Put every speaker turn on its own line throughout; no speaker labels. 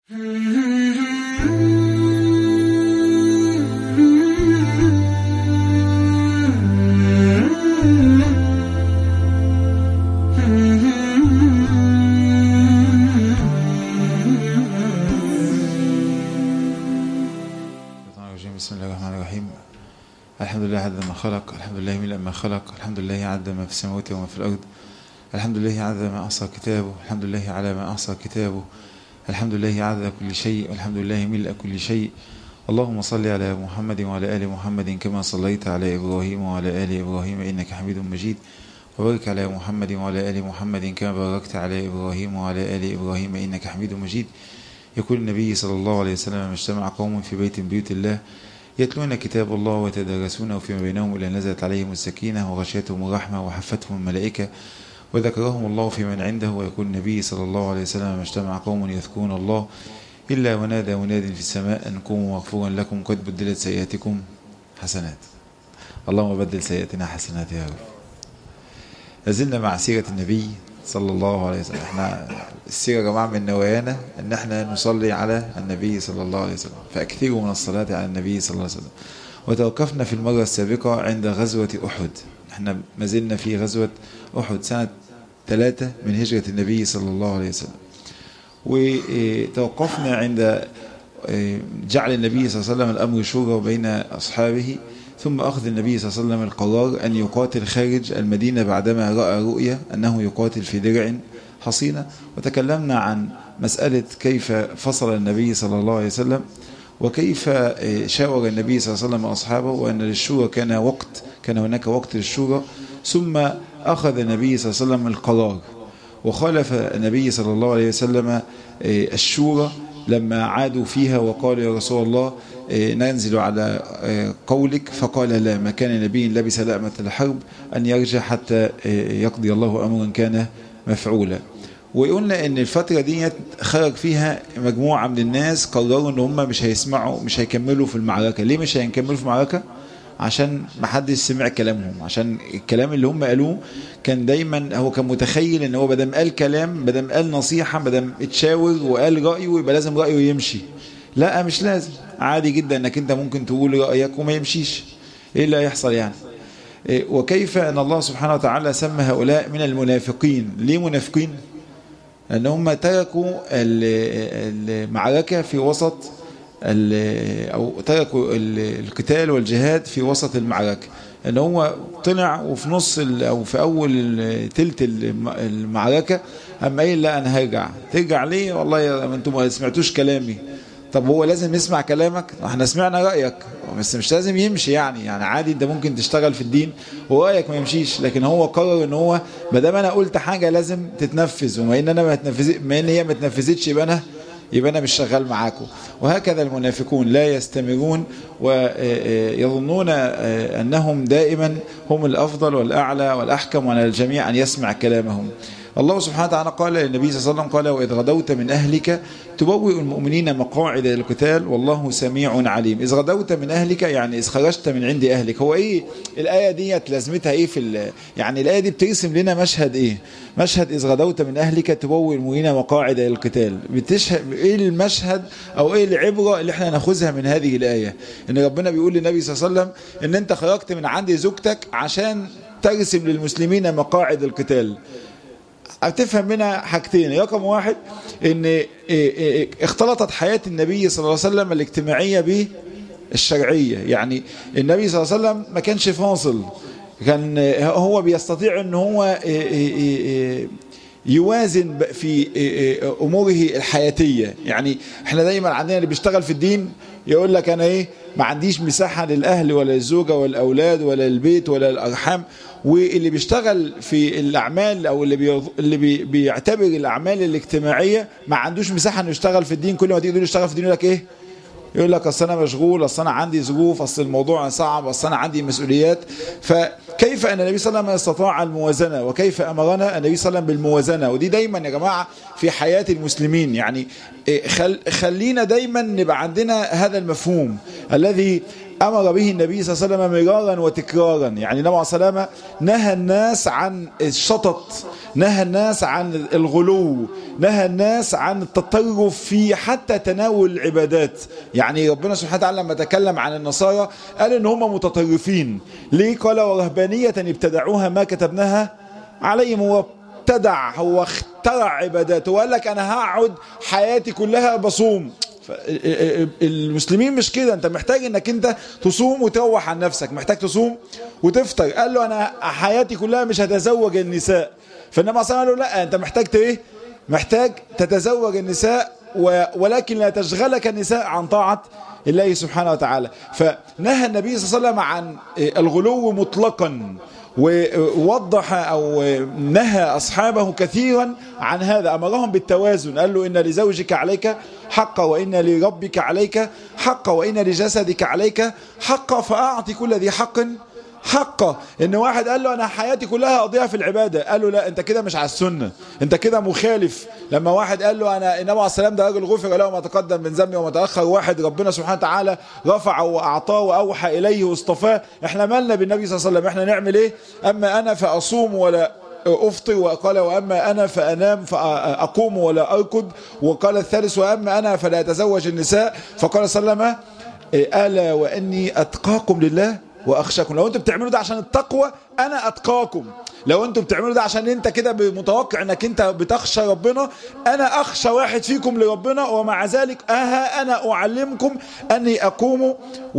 بسم الله الرحمن الرحيم الحمد لله عدد ما خلق الحمد لله ملء ما خلق الحمد لله عدد ما في السماوات وما في الأرض الحمد لله عدد ما أحصى كتابه الحمد لله على ما أحصى كتابه الحمد لله عدد كل شيء والحمد لله ملء كل شيء اللهم صل على محمد وعلى آل محمد كما صليت على إبراهيم وعلى آل إبراهيم إنك حميد مجيد وبارك على محمد وعلى آل محمد كما باركت على إبراهيم وعلى آل إبراهيم إنك حميد مجيد يقول النبي صلى الله عليه وسلم ما اجتمع قوم في بيت من بيوت الله يتلون كتاب الله ويتدارسونه فيما بينهم إلا نزلت عليهم السكينة وغشيتهم الرحمة وحفتهم الملائكة وذكرهم الله في من عنده ويقول النبي صلى الله عليه وسلم ما اجتمع قوم يذكرون الله إلا ونادى مناد في السماء أن قوموا مغفورا لكم قد بدلت سيئاتكم حسنات اللهم بدل سيئاتنا حسنات يا رب لازلنا مع سيرة النبي صلى الله عليه وسلم احنا السيرة يا جماعة من نوايانا ان احنا نصلي على النبي صلى الله عليه وسلم فاكثروا من الصلاة على النبي صلى الله عليه وسلم وتوقفنا في المرة السابقة عند غزوة أحد احنا ما زلنا في غزوة أحد سنة ثلاثة من هجرة النبي صلى الله عليه وسلم وتوقفنا عند جعل النبي صلى الله عليه وسلم الأمر شورى بين أصحابه ثم أخذ النبي صلى الله عليه وسلم القرار أن يقاتل خارج المدينة بعدما رأى رؤية أنه يقاتل في درع حصينة وتكلمنا عن مسألة كيف فصل النبي صلى الله عليه وسلم وكيف شاور النبي صلى الله عليه وسلم أصحابه وأن للشورى كان وقت كان هناك وقت للشورى ثم أخذ النبي صلى الله عليه وسلم القرار وخالف النبي صلى الله عليه وسلم الشورى لما عادوا فيها وقالوا يا رسول الله ننزل على قولك فقال لا ما كان نبي لبس لأمة الحرب أن يرجع حتى يقضي الله أمرا كان مفعولا وقلنا ان الفترة دي خرج فيها مجموعة من الناس قرروا ان هم مش هيسمعوا مش هيكملوا في المعركة ليه مش هيكملوا في المعركة عشان ما حدش سمع كلامهم عشان الكلام اللي هم قالوه كان دايما هو كان متخيل ان هو بدل قال كلام بدل قال نصيحة بدل اتشاور وقال رأيه يبقى لازم رأيه يمشي لا مش لازم عادي جدا انك انت ممكن تقول رأيك وما يمشيش ايه اللي هيحصل يعني وكيف ان الله سبحانه وتعالى سمى هؤلاء من المنافقين ليه منافقين ان هم تركوا المعركة في وسط او تركوا القتال والجهاد في وسط المعركة ان هو طلع وفي نص او في اول تلت المعركة اما قايل لا انا هرجع ترجع ليه والله انتم ما سمعتوش كلامي طب هو لازم يسمع كلامك احنا سمعنا رأيك بس مش لازم يمشي يعني يعني عادي انت ممكن تشتغل في الدين ورأيك ما يمشيش لكن هو قرر ان هو ما دام انا قلت حاجة لازم تتنفذ وما ان انا ما تنفذ ما ان هي ما اتنفذتش يبقى انا يبقى انا مش شغال معاكم وهكذا المنافقون لا يستمرون ويظنون انهم دائما هم الافضل والاعلى والاحكم وعلى الجميع ان يسمع كلامهم الله سبحانه وتعالى قال للنبي صلى الله عليه وسلم قال وإذ غدوت من أهلك تبوئ المؤمنين مقاعد للقتال والله سميع عليم إذ غدوت من أهلك يعني إذ خرجت من عند أهلك هو إيه الآية ديت لازمتها إيه في يعني الآية دي بترسم لنا مشهد إيه مشهد إذ غدوت من أهلك تبوئ المؤمنين مقاعد للقتال بتشهد إيه المشهد أو إيه العبرة اللي إحنا ناخذها من هذه الآية إن ربنا بيقول للنبي صلى الله عليه وسلم إن أنت خرجت من عند زوجتك عشان ترسم للمسلمين مقاعد القتال هتفهم منها حاجتين رقم واحد ان اختلطت حياة النبي صلى الله عليه وسلم الاجتماعية بالشرعية يعني النبي صلى الله عليه وسلم ما كانش فاصل كان هو بيستطيع ان هو يوازن في اموره الحياتية يعني احنا دايما عندنا اللي بيشتغل في الدين يقول لك انا ايه ما عنديش مساحة للاهل ولا الزوجة ولا الاولاد ولا البيت ولا الارحام واللي بيشتغل في الاعمال او اللي بي... اللي بي... بيعتبر الاعمال الاجتماعيه ما عندوش مساحه انه يشتغل في الدين كل ما تيجي تقول يشتغل في الدين يقول لك ايه يقول لك اصل انا مشغول اصل انا عندي ظروف اصل الموضوع صعب اصل انا عندي مسؤوليات فكيف ان النبي صلى الله عليه وسلم استطاع الموازنه وكيف امرنا النبي صلى الله عليه وسلم بالموازنه ودي دايما يا جماعه في حياه المسلمين يعني خل... خلينا دايما نبقى عندنا هذا المفهوم الذي أمر به النبي صلى الله عليه وسلم مرارا وتكرارا يعني النبي صلى الله عليه وسلم نهى الناس عن الشطط نهى الناس عن الغلو نهى الناس عن التطرف في حتى تناول العبادات يعني ربنا سبحانه وتعالى لما تكلم عن النصارى قال ان هم متطرفين ليه قال ورهبانية ابتدعوها ما كتبناها عليهم هو ابتدع هو اخترع عباداته وقال لك انا هقعد حياتي كلها بصوم المسلمين مش كده انت محتاج انك انت تصوم وتروح عن نفسك محتاج تصوم وتفطر قال له انا حياتي كلها مش هتزوج النساء فانما صلى قال له لا انت محتاج ايه محتاج تتزوج النساء ولكن لا تشغلك النساء عن طاعة الله سبحانه وتعالى فنهى النبي صلى الله عليه وسلم عن الغلو مطلقا ووضح أو نهى أصحابه كثيرا عن هذا أمرهم بالتوازن قال له إن لزوجك عليك حق وإن لربك عليك حق وإن لجسدك عليك حق فأعطي كل ذي حق حقه ان واحد قال له انا حياتي كلها اقضيها في العباده قال له لا انت كده مش على السنه انت كده مخالف لما واحد قال له انا النبي عليه السلام ده راجل غفر له ما تقدم من ذنبي وما تاخر واحد ربنا سبحانه وتعالى رفعه واعطاه واوحى اليه واصطفاه احنا مالنا بالنبي صلى الله عليه وسلم احنا نعمل ايه اما انا فاصوم ولا أفطر وقال وأما أنا فأنام فأقوم ولا أركض وقال الثالث وأما أنا فلا أتزوج النساء فقال صلى الله عليه وسلم ألا وأني أتقاكم لله واخشاكم لو انتوا بتعملوا ده عشان التقوى انا اتقاكم لو انتوا بتعملوا ده عشان انت كده متوقع انك انت بتخشى ربنا انا اخشى واحد فيكم لربنا ومع ذلك اها انا اعلمكم اني اقوم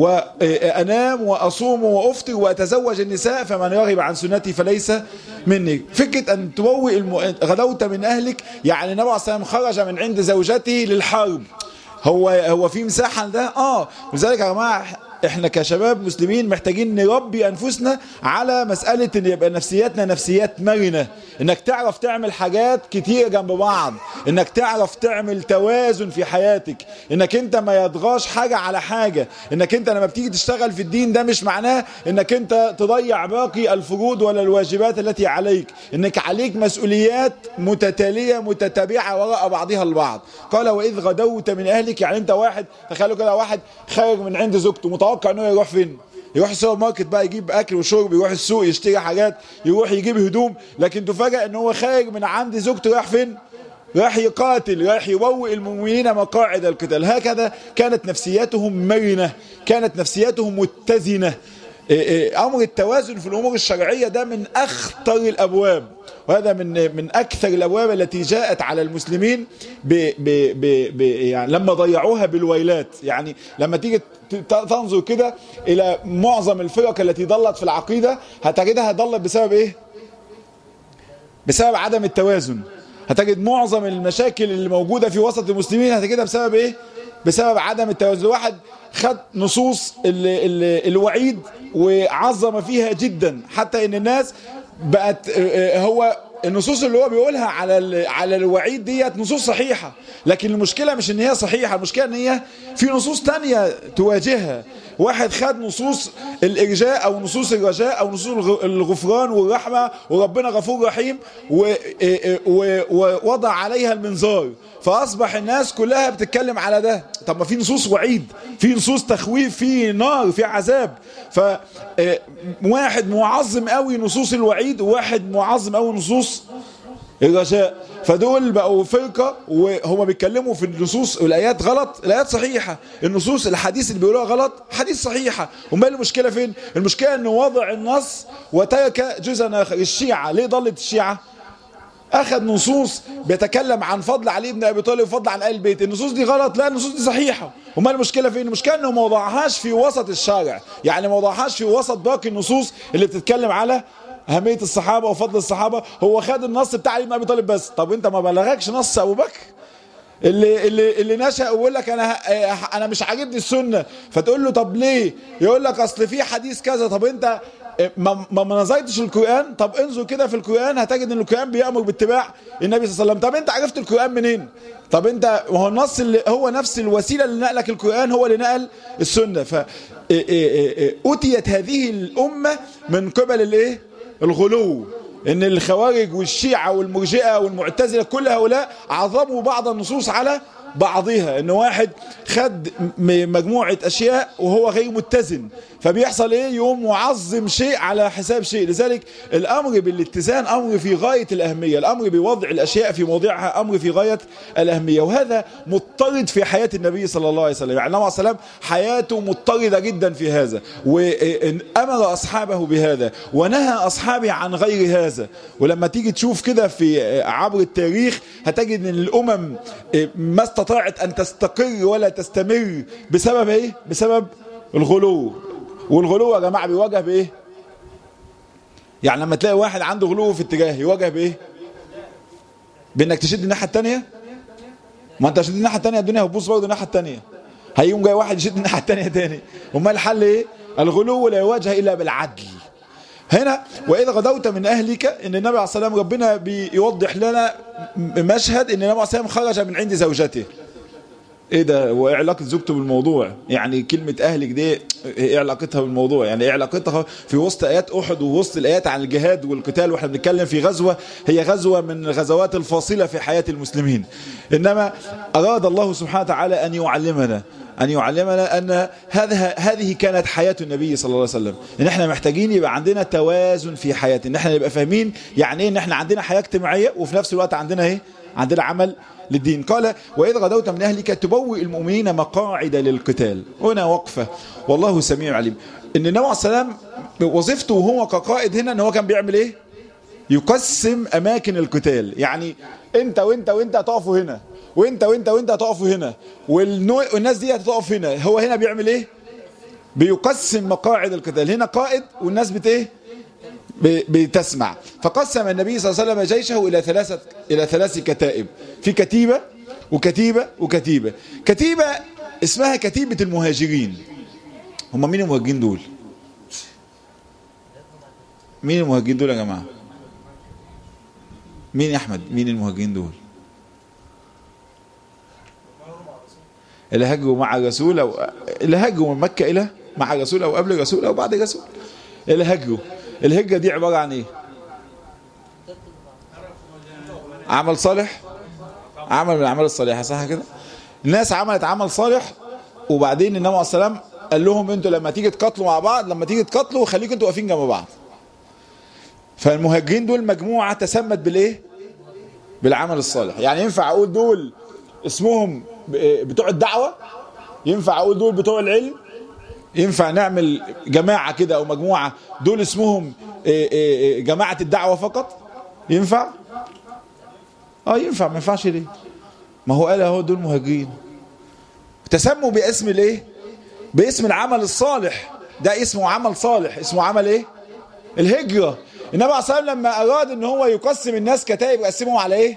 وانام واصوم وافطر واتزوج النساء فمن يرغب عن سنتي فليس مني فكره ان تبوئ الم... غدوت من اهلك يعني النبي عليه الصلاه خرج من عند زوجته للحرب هو هو في مساحه ده اه لذلك يا جماعه احنا كشباب مسلمين محتاجين نربي انفسنا على مسألة ان يبقى نفسياتنا نفسيات مرنة انك تعرف تعمل حاجات كتير جنب بعض انك تعرف تعمل توازن في حياتك انك انت ما يضغاش حاجة على حاجة انك انت لما بتيجي تشتغل في الدين ده مش معناه انك انت تضيع باقي الفروض ولا الواجبات التي عليك انك عليك مسؤوليات متتالية متتابعة وراء بعضها البعض قال واذ غدوت من اهلك يعني انت واحد تخيلوا كده واحد خارج من عند زوجته متوقع انه يروح فين يروح السوبر ماركت بقى يجيب اكل وشرب يروح السوق يشتري حاجات يروح يجيب هدوم لكن تفاجئ ان هو خارج من عند زوجته رايح فين رايح يقاتل رايح يبوئ المؤمنين مقاعد القتال هكذا كانت نفسياتهم مرنة كانت نفسياتهم متزنة امر التوازن في الامور الشرعيه ده من اخطر الابواب وهذا من من اكثر الابواب التي جاءت على المسلمين ب ب ب ب يعني لما ضيعوها بالويلات يعني لما تيجي تنظر كده الى معظم الفرق التي ضلت في العقيده هتجدها ضلت بسبب ايه بسبب عدم التوازن هتجد معظم المشاكل اللي موجوده في وسط المسلمين هتجدها بسبب ايه بسبب عدم التوازن واحد خد نصوص ال ال الوعيد وعظم فيها جدا حتى ان الناس بقت هو النصوص اللي هو بيقولها على على الوعيد ديت نصوص صحيحة لكن المشكلة مش ان هي صحيحة المشكلة ان هي في نصوص تانية تواجهها واحد خد نصوص الارجاء او نصوص الرجاء او نصوص الغفران والرحمة وربنا غفور رحيم ووضع عليها المنظار فاصبح الناس كلها بتتكلم على ده طب ما في نصوص وعيد في نصوص تخويف في نار في عذاب ف واحد معظم قوي نصوص الوعيد وواحد معظم قوي نصوص الرجاء فدول بقوا فرقة وهم بيتكلموا في النصوص والآيات غلط الآيات صحيحة النصوص الحديث اللي بيقولوها غلط حديث صحيحة وما المشكلة فين المشكلة انه وضع النص وترك جزءا آخر الشيعة ليه ضلت الشيعة اخذ نصوص بيتكلم عن فضل علي بن ابي طالب وفضل عن ال البيت النصوص دي غلط لا النصوص دي صحيحه وما المشكله فين المشكله انه ما وضعهاش في وسط الشارع يعني ما وضعهاش في وسط باقي النصوص اللي بتتكلم على أهمية الصحابة وفضل الصحابة هو خد النص بتاع علي بن أبي طالب بس طب أنت ما بلغكش نص أبو بكر اللي اللي اللي نشأ ويقول لك انا انا مش عاجبني السنه فتقول له طب ليه يقول لك اصل في حديث كذا طب انت ما ما نظرتش القران طب انظر كده في القران هتجد ان القران بيامر باتباع النبي صلى الله عليه وسلم طب انت عرفت القران منين طب انت هو النص اللي هو نفس الوسيله اللي نقلك القران هو اللي نقل السنه ف اتيت هذه الامه من قبل الايه الغلو ان الخوارج والشيعة والمرجئة والمعتزلة كل هؤلاء عظموا بعض النصوص على بعضها ان واحد خد مجموعة اشياء وهو غير متزن فبيحصل ايه يوم معظم شيء على حساب شيء لذلك الامر بالاتزان امر في غاية الاهمية الامر بوضع الاشياء في موضعها امر في غاية الاهمية وهذا مضطرد في حياة النبي صلى الله عليه وسلم يعني النبي عليه السلام حياته مضطردة جدا في هذا وامر اصحابه بهذا ونهى اصحابه عن غير هذا ولما تيجي تشوف كده في عبر التاريخ هتجد ان الامم ما استطاعت ان تستقر ولا تستمر بسبب ايه بسبب الغلو والغلو يا جماعه بيواجه بايه يعني لما تلاقي واحد عنده غلو في اتجاه يواجه بايه بانك تشد الناحيه الثانيه ما انت شد الناحيه الثانيه الدنيا هتبوظ برضه الناحيه الثانيه هيقوم جاي واحد يشد الناحيه الثانيه تاني امال الحل ايه الغلو لا يواجه الا بالعدل هنا وإذا غدوت من أهلك إن النبي عليه الصلاة والسلام ربنا بيوضح لنا مشهد إن النبي عليه الصلاة والسلام خرج من عند زوجته ايه ده وايه علاقه زوجته بالموضوع يعني كلمه اهلك دي ايه علاقتها بالموضوع يعني ايه علاقتها في وسط ايات احد ووسط الايات عن الجهاد والقتال واحنا بنتكلم في غزوه هي غزوه من الغزوات الفاصله في حياه المسلمين انما اراد الله سبحانه وتعالى ان يعلمنا أن يعلمنا أن هذا هذه كانت حياة النبي صلى الله عليه وسلم إن إحنا محتاجين يبقى عندنا توازن في حياتنا إن إحنا نبقى فاهمين يعني إيه إن إحنا عندنا حياة اجتماعية وفي نفس الوقت عندنا إيه عندنا عمل للدين قال وإذ غدوت من أهلك تبوئ المؤمنين مقاعد للقتال هنا وقفة والله سميع عليم إن النبي عليه السلام وظيفته وهو كقائد هنا إن هو كان بيعمل إيه يقسم أماكن القتال يعني أنت وأنت وأنت هتقفوا هنا وانت وانت وانت هتقفوا هنا والناس دي هتقف هنا هو هنا بيعمل ايه بيقسم مقاعد القتال هنا قائد والناس بت ايه بتسمع فقسم النبي صلى الله عليه وسلم جيشه الى ثلاثه الى ثلاث كتائب في كتيبه وكتيبه وكتيبه كتيبه اسمها كتيبه المهاجرين هم مين المهاجرين دول مين المهاجرين دول يا جماعه مين يا احمد مين المهاجرين دول اللي هجوا مع الرسول او اللي هجوا من مكة الى مع الرسول او قبل الرسول او بعد الرسول اللي هجوا الهجة دي عبارة عن ايه عمل صالح عمل من الاعمال الصالحة صح كده الناس عملت عمل صالح وبعدين النبي عليه السلام قال لهم انتوا لما تيجي تقاتلوا مع بعض لما تيجي تقاتلوا خليكم انتوا واقفين جنب بعض فالمهاجرين دول مجموعة تسمت بالايه بالعمل الصالح يعني ينفع اقول دول اسمهم بتوع الدعوة ينفع اقول دول بتوع العلم ينفع نعمل جماعة كده او مجموعة دول اسمهم جماعة الدعوة فقط ينفع اه ينفع ما ينفعش ليه ما هو قال اهو دول مهاجرين تسموا باسم الايه باسم العمل الصالح ده اسمه عمل صالح اسمه عمل ايه الهجرة النبي عليه الصلاة والسلام لما اراد ان هو يقسم الناس كتائب يقسمهم على ايه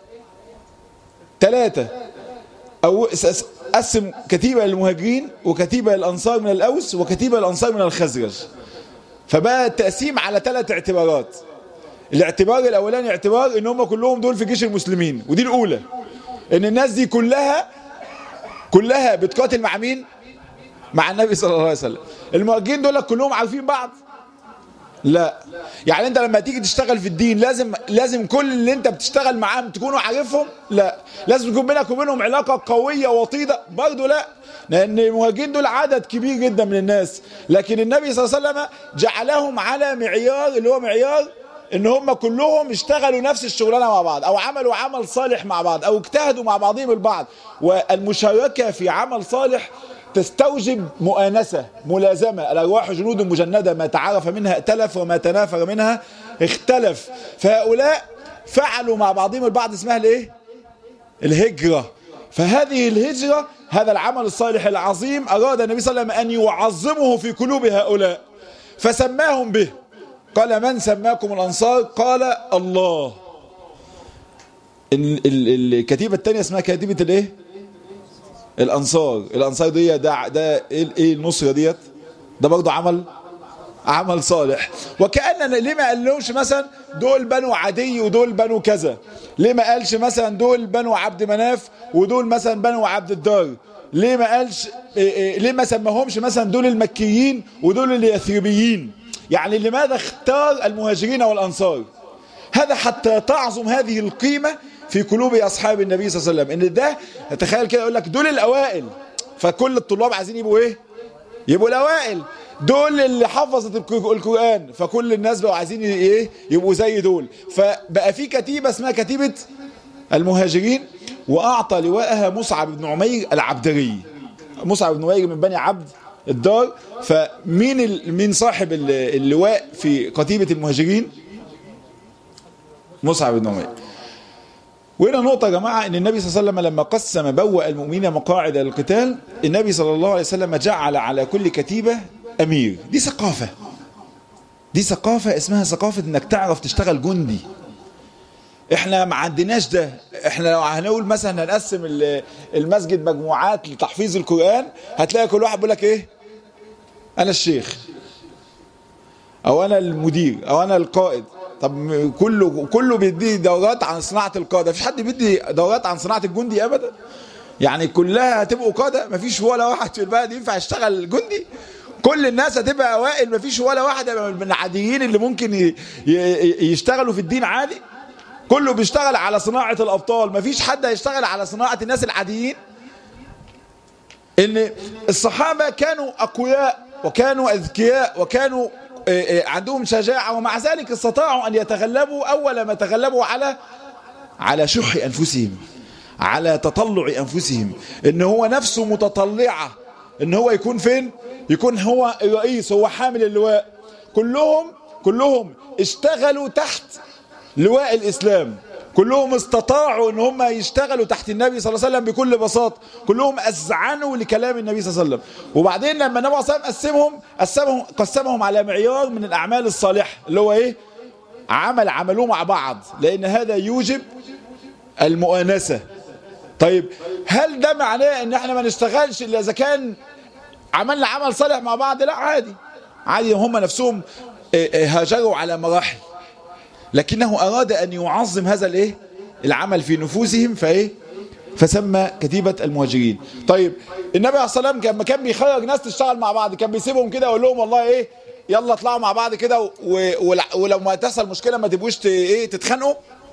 ثلاثة أو قسم كتيبة للمهاجرين وكتيبة للأنصار من الأوس وكتيبة للأنصار من الخزرج فبقى التقسيم على ثلاث اعتبارات الاعتبار الأولاني اعتبار ان هم كلهم دول في جيش المسلمين ودي الأولى ان الناس دي كلها كلها بتقاتل مع مين مع النبي صلى الله عليه وسلم المهاجرين دول كلهم عارفين بعض لا يعني انت لما تيجي تشتغل في الدين لازم لازم كل اللي انت بتشتغل معاهم تكونوا عارفهم لا لازم يكون بينك وبينهم علاقه قويه وطيده برضه لا لان المهاجرين دول عدد كبير جدا من الناس لكن النبي صلى الله عليه وسلم جعلهم على معيار اللي هو معيار ان هم كلهم اشتغلوا نفس الشغلانه مع بعض او عملوا عمل صالح مع بعض او اجتهدوا مع بعضهم البعض والمشاركه في عمل صالح تستوجب مؤانسة ملازمة الأرواح جنود مجندة ما تعرف منها ائتلف وما تنافر منها اختلف فهؤلاء فعلوا مع بعضهم البعض اسمها الايه الهجرة فهذه الهجرة هذا العمل الصالح العظيم أراد النبي صلى الله عليه وسلم أن يعظمه في قلوب هؤلاء فسماهم به قال من سماكم الأنصار قال الله الكتيبة الثانية اسمها كتيبة الايه الانصار الانصار دي ده ده ايه النصره ديت ده برضه عمل عمل صالح وكأن ليه ما قالوش مثلا دول بنو عدي ودول بنو كذا ليه ما قالش مثلا دول بنو عبد مناف ودول مثلا بنو عبد الدار ليه ما قالش إيه إيه ليه ما سماهمش مثلا دول المكيين ودول اليثربيين يعني لماذا اختار المهاجرين والانصار هذا حتى تعظم هذه القيمة في قلوب اصحاب النبي صلى الله عليه وسلم ان ده تخيل كده يقول لك دول الاوائل فكل الطلاب عايزين يبقوا ايه يبقوا الاوائل دول اللي حفظت القرآن فكل الناس بقوا عايزين ايه يبقوا زي دول فبقى في كتيبة اسمها كتيبة المهاجرين واعطى لواءها مصعب بن عمير العبدري مصعب بن عمير من بني عبد الدار فمين ال... مين صاحب اللواء في كتيبة المهاجرين مصعب بن عمير وهنا نقطة يا جماعة ان النبي صلى الله عليه وسلم لما قسم بوأ المؤمنين مقاعد للقتال النبي صلى الله عليه وسلم جعل على كل كتيبة امير دي ثقافة دي ثقافة اسمها ثقافة انك تعرف تشتغل جندي احنا ما عندناش ده احنا لو هنقول مثلا هنقسم المسجد مجموعات لتحفيظ القرآن هتلاقي كل واحد بيقول لك ايه انا الشيخ او انا المدير او انا القائد طب كله كله بيدي دورات عن صناعة القادة مفيش حد بيدي دورات عن صناعة الجندي ابدا يعني كلها هتبقوا قادة مفيش ولا واحد في البلد ينفع يشتغل جندي كل الناس هتبقى اوائل مفيش ولا واحد من العاديين اللي ممكن يشتغلوا في الدين عادي كله بيشتغل على صناعة الابطال مفيش حد هيشتغل على صناعة الناس العاديين ان الصحابة كانوا اقوياء وكانوا اذكياء وكانوا عندهم شجاعة ومع ذلك استطاعوا أن يتغلبوا أول ما تغلبوا على على شح أنفسهم على تطلع أنفسهم إن هو نفسه متطلعة إن هو يكون فين يكون هو الرئيس هو حامل اللواء كلهم كلهم اشتغلوا تحت لواء الإسلام كلهم استطاعوا ان هم يشتغلوا تحت النبي صلى الله عليه وسلم بكل بساطه كلهم اذعنوا لكلام النبي صلى الله عليه وسلم وبعدين لما النبي صلى الله عليه وسلم قسمهم قسمهم قسمهم على معيار من الاعمال الصالحه اللي هو ايه عمل عملوه مع بعض لان هذا يوجب المؤانسه طيب هل ده معناه ان احنا ما نشتغلش الا اذا كان عملنا عمل صالح مع بعض لا عادي عادي هم نفسهم هاجروا على مراحل لكنه أراد أن يعظم هذا الايه العمل في نفوسهم فايه فسمى كتيبة المهاجرين طيب النبي عليه الصلاة والسلام لما كان بيخرج ناس تشتغل مع بعض كان بيسيبهم كده ويقول لهم والله ايه يلا اطلعوا مع بعض كده ولو ما تحصل مشكلة ما تبقوش ايه تتخانقوا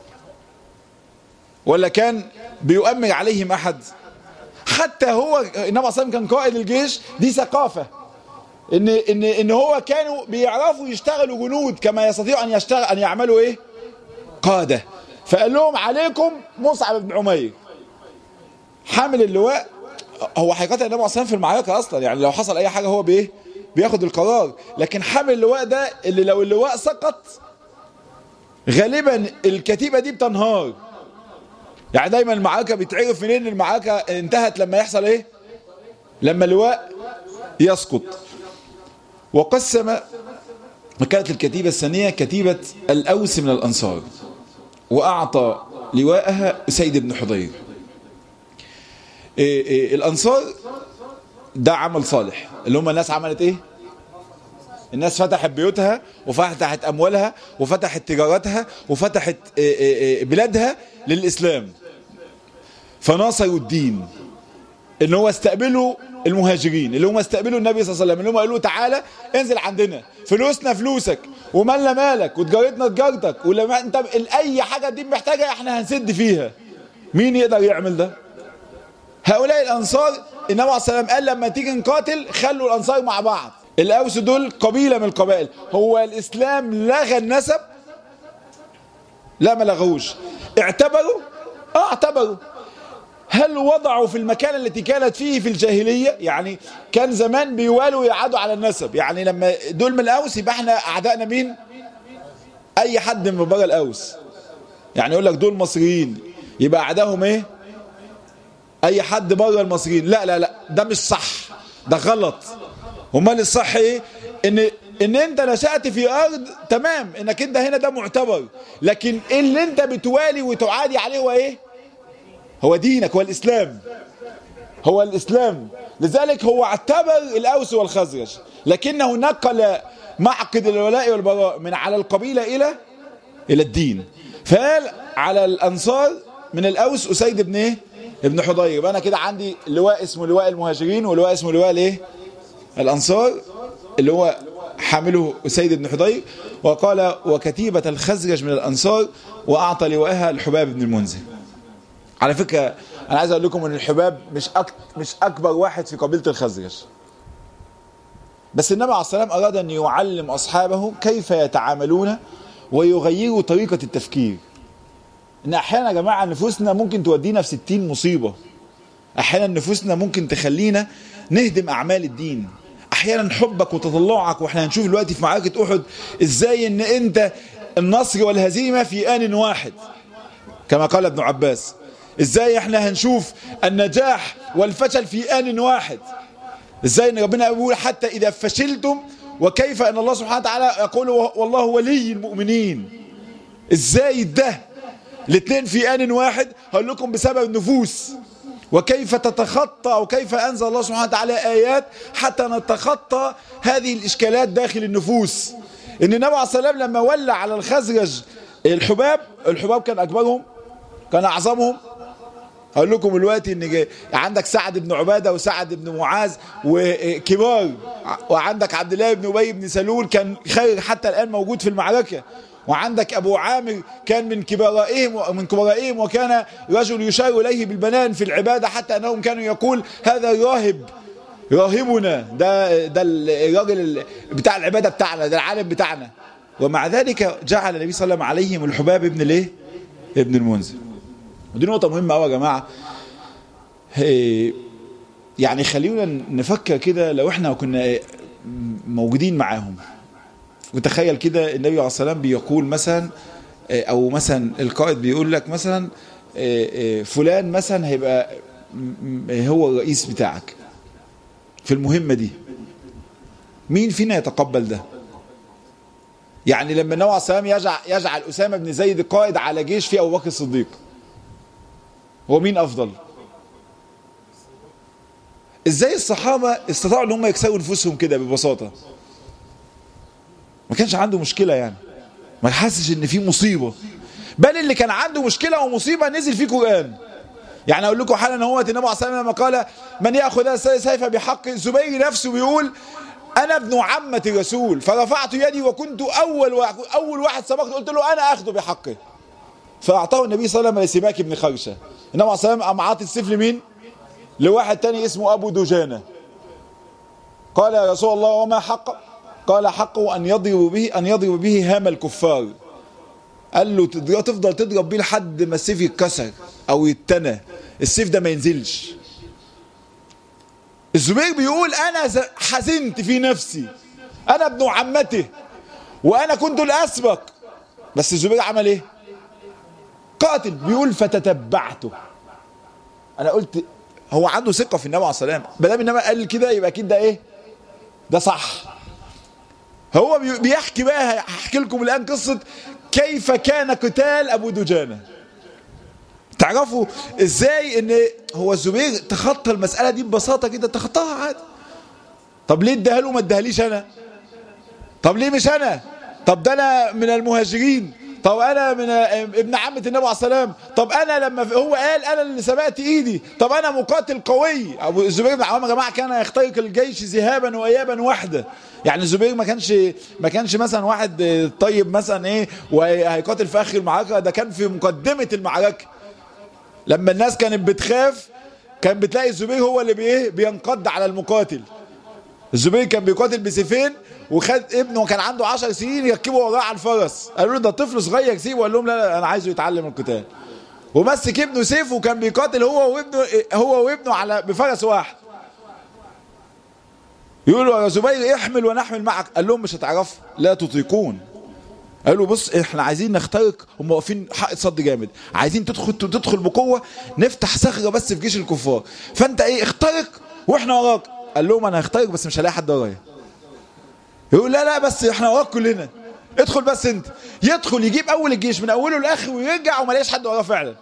ولا كان بيؤمر عليهم احد حتى هو النبي عليه الصلاة والسلام كان قائد الجيش دي ثقافة ان ان ان هو كانوا بيعرفوا يشتغلوا جنود كما يستطيعوا ان يشتغل ان يعملوا ايه قاده فقال لهم عليكم مصعب بن عمير حامل اللواء هو حقيقه النبي عليه الصلاه في المعركه اصلا يعني لو حصل اي حاجه هو بايه بياخد القرار لكن حامل اللواء ده اللي لو اللواء سقط غالبا الكتيبه دي بتنهار يعني دايما المعركه بيتعرف منين المعركه انتهت لما يحصل ايه لما اللواء يسقط وقسم وكانت الكتيبة الثانية كتيبة الأوس من الأنصار وأعطى لواءها أسيد بن حضير إيه إيه الأنصار ده عمل صالح اللي هم الناس عملت إيه الناس فتحت بيوتها وفتحت أموالها وفتحت تجارتها وفتحت إيه بلادها للإسلام فناصروا الدين ان هو استقبلوا المهاجرين اللي هم استقبلوا النبي صلى الله عليه وسلم اللي هم قالوا تعالى انزل عندنا فلوسنا فلوسك ومالنا مالك وتجارتنا تجارتك ولما انت اي حاجه دي محتاجه احنا هنسد فيها مين يقدر يعمل ده هؤلاء الانصار النبي عليه الصلاه والسلام قال لما تيجي نقاتل خلوا الانصار مع بعض الاوس دول قبيله من القبائل هو الاسلام لغى النسب لا ما لغوش اعتبروا اه اعتبروا هل وضعوا في المكان التي كانت فيه في الجاهلية يعني كان زمان بيوالوا يعادوا على النسب يعني لما دول من الأوس يبقى احنا أعدائنا مين أي حد من بره الأوس يعني يقول لك دول مصريين يبقى أعدائهم ايه أي حد بره المصريين لا لا لا ده مش صح ده غلط امال الصح ايه ان ان انت نشأت في ارض تمام انك انت هنا ده معتبر لكن اللي انت بتوالي وتعادي عليه هو ايه هو دينك هو الإسلام هو الإسلام لذلك هو اعتبر الأوس والخزرج لكنه نقل معقد الولاء والبراء من على القبيلة إلى إلى الدين فقال على الأنصار من الأوس أسيد بن إيه؟ ابن حضير يبقى أنا كده عندي لواء اسمه لواء المهاجرين ولواء اسمه لواء الإيه؟ الأنصار اللي هو حامله أسيد بن حضير وقال وكتيبة الخزرج من الأنصار وأعطى لواءها الحباب بن المنذر على فكرة انا عايز اقول لكم ان الحباب مش أك... مش اكبر واحد في قبيلة الخزرج بس النبي عليه الصلاة والسلام اراد ان يعلم اصحابه كيف يتعاملون ويغيروا طريقة التفكير ان احيانا يا جماعة نفوسنا ممكن تودينا في ستين مصيبة احيانا نفوسنا ممكن تخلينا نهدم اعمال الدين احيانا حبك وتطلعك واحنا هنشوف دلوقتي في معركة احد ازاي ان انت النصر والهزيمة في ان واحد كما قال ابن عباس ازاي احنا هنشوف النجاح والفشل في ان واحد ازاي ان ربنا يقول حتى اذا فشلتم وكيف ان الله سبحانه وتعالى يقول والله ولي المؤمنين ازاي ده الاثنين في ان واحد هقول لكم بسبب النفوس وكيف تتخطى او كيف انزل الله سبحانه وتعالى ايات حتى نتخطى هذه الاشكالات داخل النفوس ان النبي عليه الصلاه والسلام لما ولى على الخزرج الحباب الحباب كان اكبرهم كان اعظمهم هقول لكم دلوقتي ان عندك سعد بن عباده وسعد بن معاذ وكبار وعندك عبد الله بن ابي بن سلول كان خير حتى الان موجود في المعركه وعندك ابو عامر كان من كبرائهم من كبرائهم وكان رجل يشار اليه بالبنان في العباده حتى انهم كانوا يقول هذا راهب راهبنا ده ده الراجل بتاع العباده بتاعنا ده العالم بتاعنا ومع ذلك جعل النبي صلى الله عليه وسلم عليهم الحباب ابن الايه ابن المنذر ودي نقطة مهمة قوي يا جماعة يعني خلينا نفكر كده لو احنا كنا موجودين معاهم وتخيل كده النبي عليه الصلاة والسلام بيقول مثلا او مثلا القائد بيقول لك مثلا فلان مثلا هيبقى هو الرئيس بتاعك في المهمة دي مين فينا يتقبل ده يعني لما النبي عليه الصلاة والسلام يجعل, يجعل أسامة بن زيد قائد على جيش في أبو بكر الصديق هو مين افضل ازاي الصحابة استطاعوا ان هم يكسروا نفوسهم كده ببساطة ما كانش عنده مشكلة يعني ما حاسش ان في مصيبة بل اللي كان عنده مشكلة ومصيبة نزل فيه قرآن يعني اقول لكم حالا هو النبي عليه الصلاه لما قال من ياخذ هذا سيف بحق الزبير نفسه بيقول انا ابن عمة الرسول فرفعت يدي وكنت اول واحد اول واحد سبقت قلت له انا اخذه بحقه فاعطاه النبي صلى الله عليه وسلم لسماك بن خرشه النبي عليه الصلاه والسلام قام عاطي السيف لمين لواحد تاني اسمه ابو دجانه قال يا رسول الله وما حق قال حقه ان يضرب به ان يضرب به هام الكفار قال له تفضل تضرب بيه لحد ما السيف يتكسر او يتنى السيف ده ما ينزلش الزبير بيقول انا حزنت في نفسي انا ابن عمته وانا كنت الاسبق بس الزبير عمل ايه قاتل بيقول فتتبعته انا قلت هو عنده ثقه في النبي عليه الصلاه والسلام ما دام النبي قال كده يبقى اكيد ده ايه ده صح هو بيحكي بقى هحكي لكم الان قصه كيف كان قتال ابو دجانه تعرفوا ازاي ان هو الزبير تخطى المساله دي ببساطه كده تخطاها عادي طب ليه اداها له ما اداهاليش انا طب ليه مش انا طب ده انا من المهاجرين طب انا من ابن عمة النبي عليه السلام طب انا لما هو قال انا اللي سبقت ايدي طب انا مقاتل قوي ابو الزبير بن عوام يا جماعه كان يخترق الجيش ذهابا وايابا وحده يعني الزبير ما كانش ما كانش مثلا واحد طيب مثلا ايه وهيقاتل في اخر المعركه ده كان في مقدمه المعركه لما الناس كانت بتخاف كان بتلاقي الزبير هو اللي بايه بينقض على المقاتل الزبير كان بيقاتل بسيفين وخد ابنه وكان عنده 10 سنين يركبه وراه على الفرس قالوا له ده طفل صغير سيبه قال لهم لا, لا انا عايزه يتعلم القتال ومسك ابنه سيف وكان بيقاتل هو وابنه هو وابنه على بفرس واحد يقولوا يا زبير احمل ونحمل معك قال لهم مش هتعرفوا لا تطيقون قالوا بص احنا عايزين نخترق هم واقفين حق صد جامد عايزين تدخل تدخل بقوه نفتح صخره بس في جيش الكفار فانت ايه اخترق واحنا وراك قال لهم انا هخترق بس مش هلاقي حد ورايا يقول لا لا بس احنا وراك كلنا ادخل بس انت يدخل يجيب اول الجيش من اوله لاخره ويرجع وما لاقيش حد وراه فعلا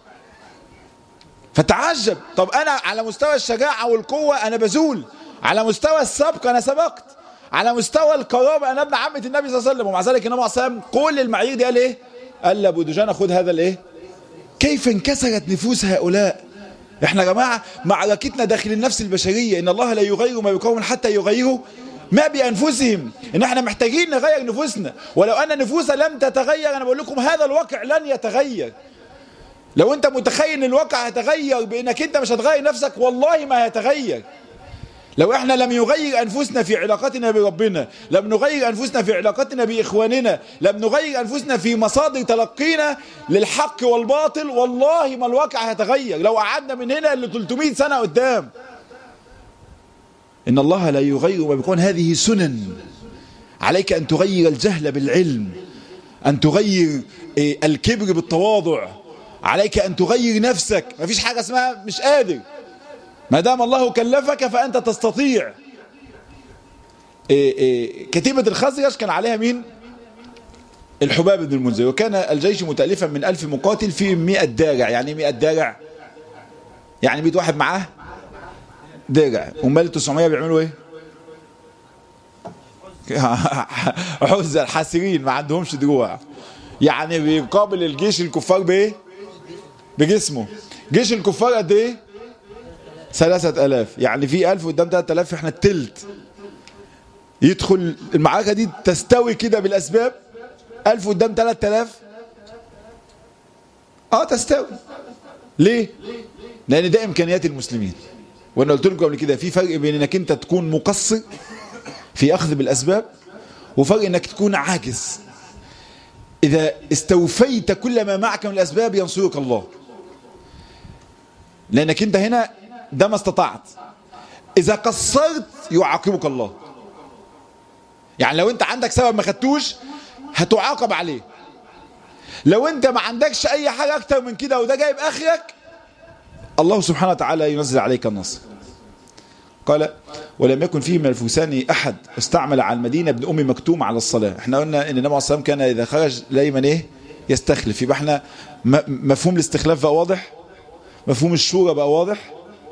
فتعجب طب انا على مستوى الشجاعه والقوه انا بزول على مستوى السبق انا سبقت على مستوى القرابه انا ابن عمه النبي صلى الله عليه وسلم ومع ذلك النبي صلى الله عليه وسلم كل المعايير دي قال ايه قال لابو دجانه خد هذا الايه كيف انكسرت نفوس هؤلاء احنا يا جماعه معركتنا داخل النفس البشريه ان الله لا يغير ما بقوم حتى يغيروا ما بانفسهم ان احنا محتاجين نغير نفوسنا ولو ان نفوسنا لم تتغير انا بقول لكم هذا الواقع لن يتغير لو انت متخيل ان الواقع هيتغير بانك انت مش هتغير نفسك والله ما هيتغير لو احنا لم نغير انفسنا في علاقتنا بربنا لم نغير انفسنا في علاقتنا باخواننا لم نغير انفسنا في مصادر تلقينا للحق والباطل والله ما الواقع هيتغير لو قعدنا من هنا ل 300 سنه قدام ان الله لا يغير ما بيكون هذه سنن عليك ان تغير الجهل بالعلم ان تغير الكبر بالتواضع عليك ان تغير نفسك ما فيش حاجه اسمها مش قادر ما دام الله كلفك فأنت تستطيع إيه إيه كتيبة الخزرج كان عليها مين الحباب بن المنذر وكان الجيش متألفا من ألف مقاتل في مئة دارع يعني مئة دارع يعني مئة واحد معاه دارع أمال 900 بيعملوا ايه حوزة الحاسرين ما عندهمش دروع يعني بيقابل الجيش الكفار بايه بجسمه جيش الكفار قد ايه ثلاثة ألاف يعني في ألف قدام ثلاثة ألاف احنا التلت يدخل المعركة دي تستوي كده بالأسباب ألف قدام ثلاثة ألاف اه تستوي ليه لأن ده إمكانيات المسلمين وأنا قلت لكم قبل كده في فرق بين إنك أنت تكون مقصر في أخذ بالأسباب وفرق إنك تكون عاجز إذا استوفيت كل ما معك من الأسباب ينصرك الله لأنك أنت هنا ده ما استطعت إذا قصرت يعاقبك الله يعني لو أنت عندك سبب ما خدتوش هتعاقب عليه لو أنت ما عندكش أي حاجة أكتر من كده وده جايب آخرك الله سبحانه وتعالى ينزل عليك النصر قال ولم يكن فيه من الفرسان أحد استعمل على المدينة ابن أم مكتوم على الصلاة احنا قلنا ان النبي عليه الصلاة كان إذا خرج دايما ايه يستخلف يبقى احنا مفهوم الاستخلاف بقى واضح مفهوم الشورى بقى واضح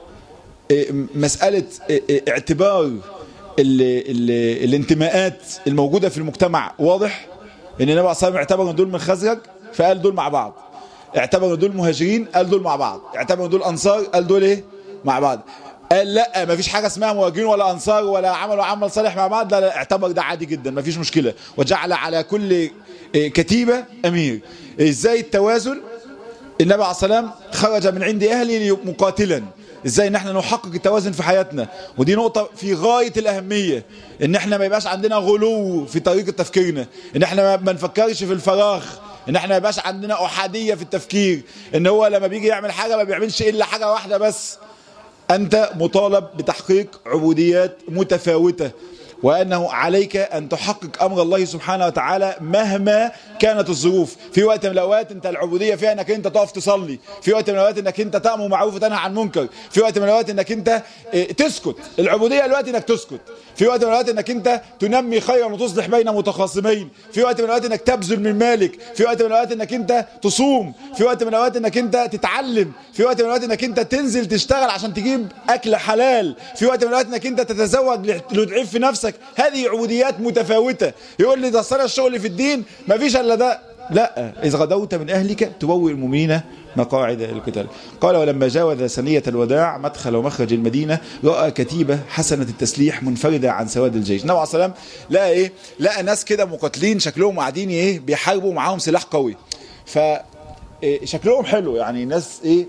مسألة اعتبار ال ال الانتماءات الموجودة في المجتمع واضح ان النبي عليه الصلاة اعتبر ان دول من خزرج فقال دول مع بعض اعتبر ان دول مهاجرين قال دول مع بعض اعتبر ان دول انصار قال دول ايه مع بعض قال لا ما فيش حاجة اسمها مهاجرين ولا انصار ولا عملوا عمل صالح مع بعض لا لا اعتبر ده عادي جدا ما فيش مشكلة وجعل على كل كتيبة امير ازاي التوازن النبي عليه السلام خرج من عند اهله مقاتلا ازاي ان احنا نحقق التوازن في حياتنا ودي نقطة في غاية الاهمية ان احنا ما يبقاش عندنا غلو في طريقة تفكيرنا ان احنا ما نفكرش في الفراغ ان احنا ما يبقاش عندنا احادية في التفكير ان هو لما بيجي يعمل حاجة ما بيعملش الا حاجة واحدة بس انت مطالب بتحقيق عبوديات متفاوتة وأنه عليك أن تحقق أمر الله سبحانه وتعالى مهما كانت الظروف في وقت من الأوقات أنت العبودية فيها أنك أنت تقف تصلي في وقت من الأوقات أنك أنت تأمر معروف وتنهى عن منكر في وقت من الأوقات أنك أنت تسكت العبودية الوقت أنك تسكت في وقت من الأوقات أنك أنت تنمي خيرا وتصلح بين متخاصمين في وقت من الأوقات أنك تبذل من مالك في وقت من الأوقات أنك أنت تصوم في وقت من الأوقات أنك أنت تتعلم في وقت من الأوقات أنك أنت تنزل تشتغل عشان تجيب أكل حلال في وقت من الأوقات أنك أنت تتزوج لتعيب في نفسك هذه عبوديات متفاوتة يقول لي ده صار الشغل في الدين ما فيش الا ده لا إذ غدوت من أهلك تبوئ المؤمنين مقاعد القتال قال ولما جاوز ثنية الوداع مدخل ومخرج المدينة رأى كتيبة حسنة التسليح منفردة عن سواد الجيش النبي عليه السلام لقى ايه لقى ناس كده مقاتلين شكلهم قاعدين ايه بيحاربوا معاهم سلاح قوي ف شكلهم حلو يعني ناس ايه,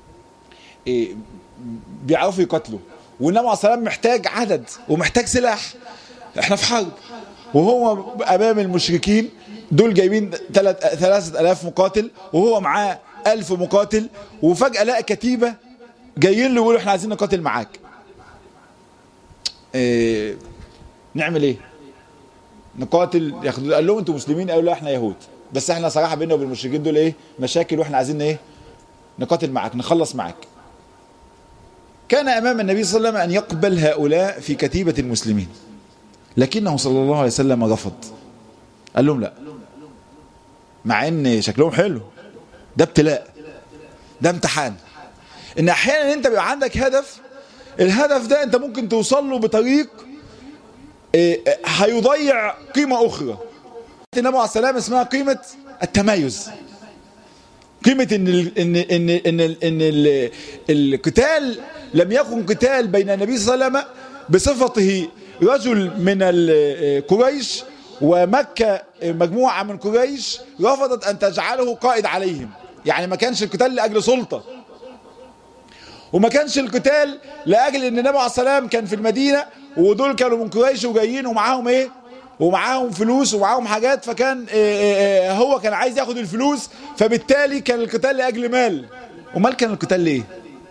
إيه بيعرفوا يقاتلوا والنبي عليه السلام محتاج عدد ومحتاج سلاح احنا في حرب وهو امام المشركين دول جايبين ثلاثة الاف مقاتل وهو معاه الف مقاتل وفجأة لقى كتيبة جايين له يقولوا احنا عايزين نقاتل معاك ايه نعمل ايه نقاتل ياخدوا قال لهم انتوا مسلمين قالوا لا احنا يهود بس احنا صراحة بيننا وبين المشركين دول ايه مشاكل واحنا عايزين ايه نقاتل معاك نخلص معاك كان امام النبي صلى الله عليه وسلم ان يقبل هؤلاء في كتيبة المسلمين لكنه صلى الله عليه وسلم رفض قال لهم لا مع ان شكلهم حلو ده ابتلاء ده امتحان ان احيانا انت بيبقى عندك هدف الهدف ده انت ممكن توصل له بطريق هيضيع قيمة اخرى النبي عليه السلام اسمها قيمة التميز قيمة ان ال ان ان ان ال ان ال القتال لم يكن قتال بين النبي صلى الله عليه وسلم بصفته رجل من قريش ومكة مجموعة من قريش رفضت أن تجعله قائد عليهم يعني ما كانش القتال لاجل سلطه وما كانش القتال لاجل ان النبي عليه السلام كان في المدينه ودول كانوا من قريش وجايين ومعاهم ايه ومعاهم فلوس ومعاهم حاجات فكان هو كان عايز ياخد الفلوس فبالتالي كان القتال لاجل مال ومال كان القتال ليه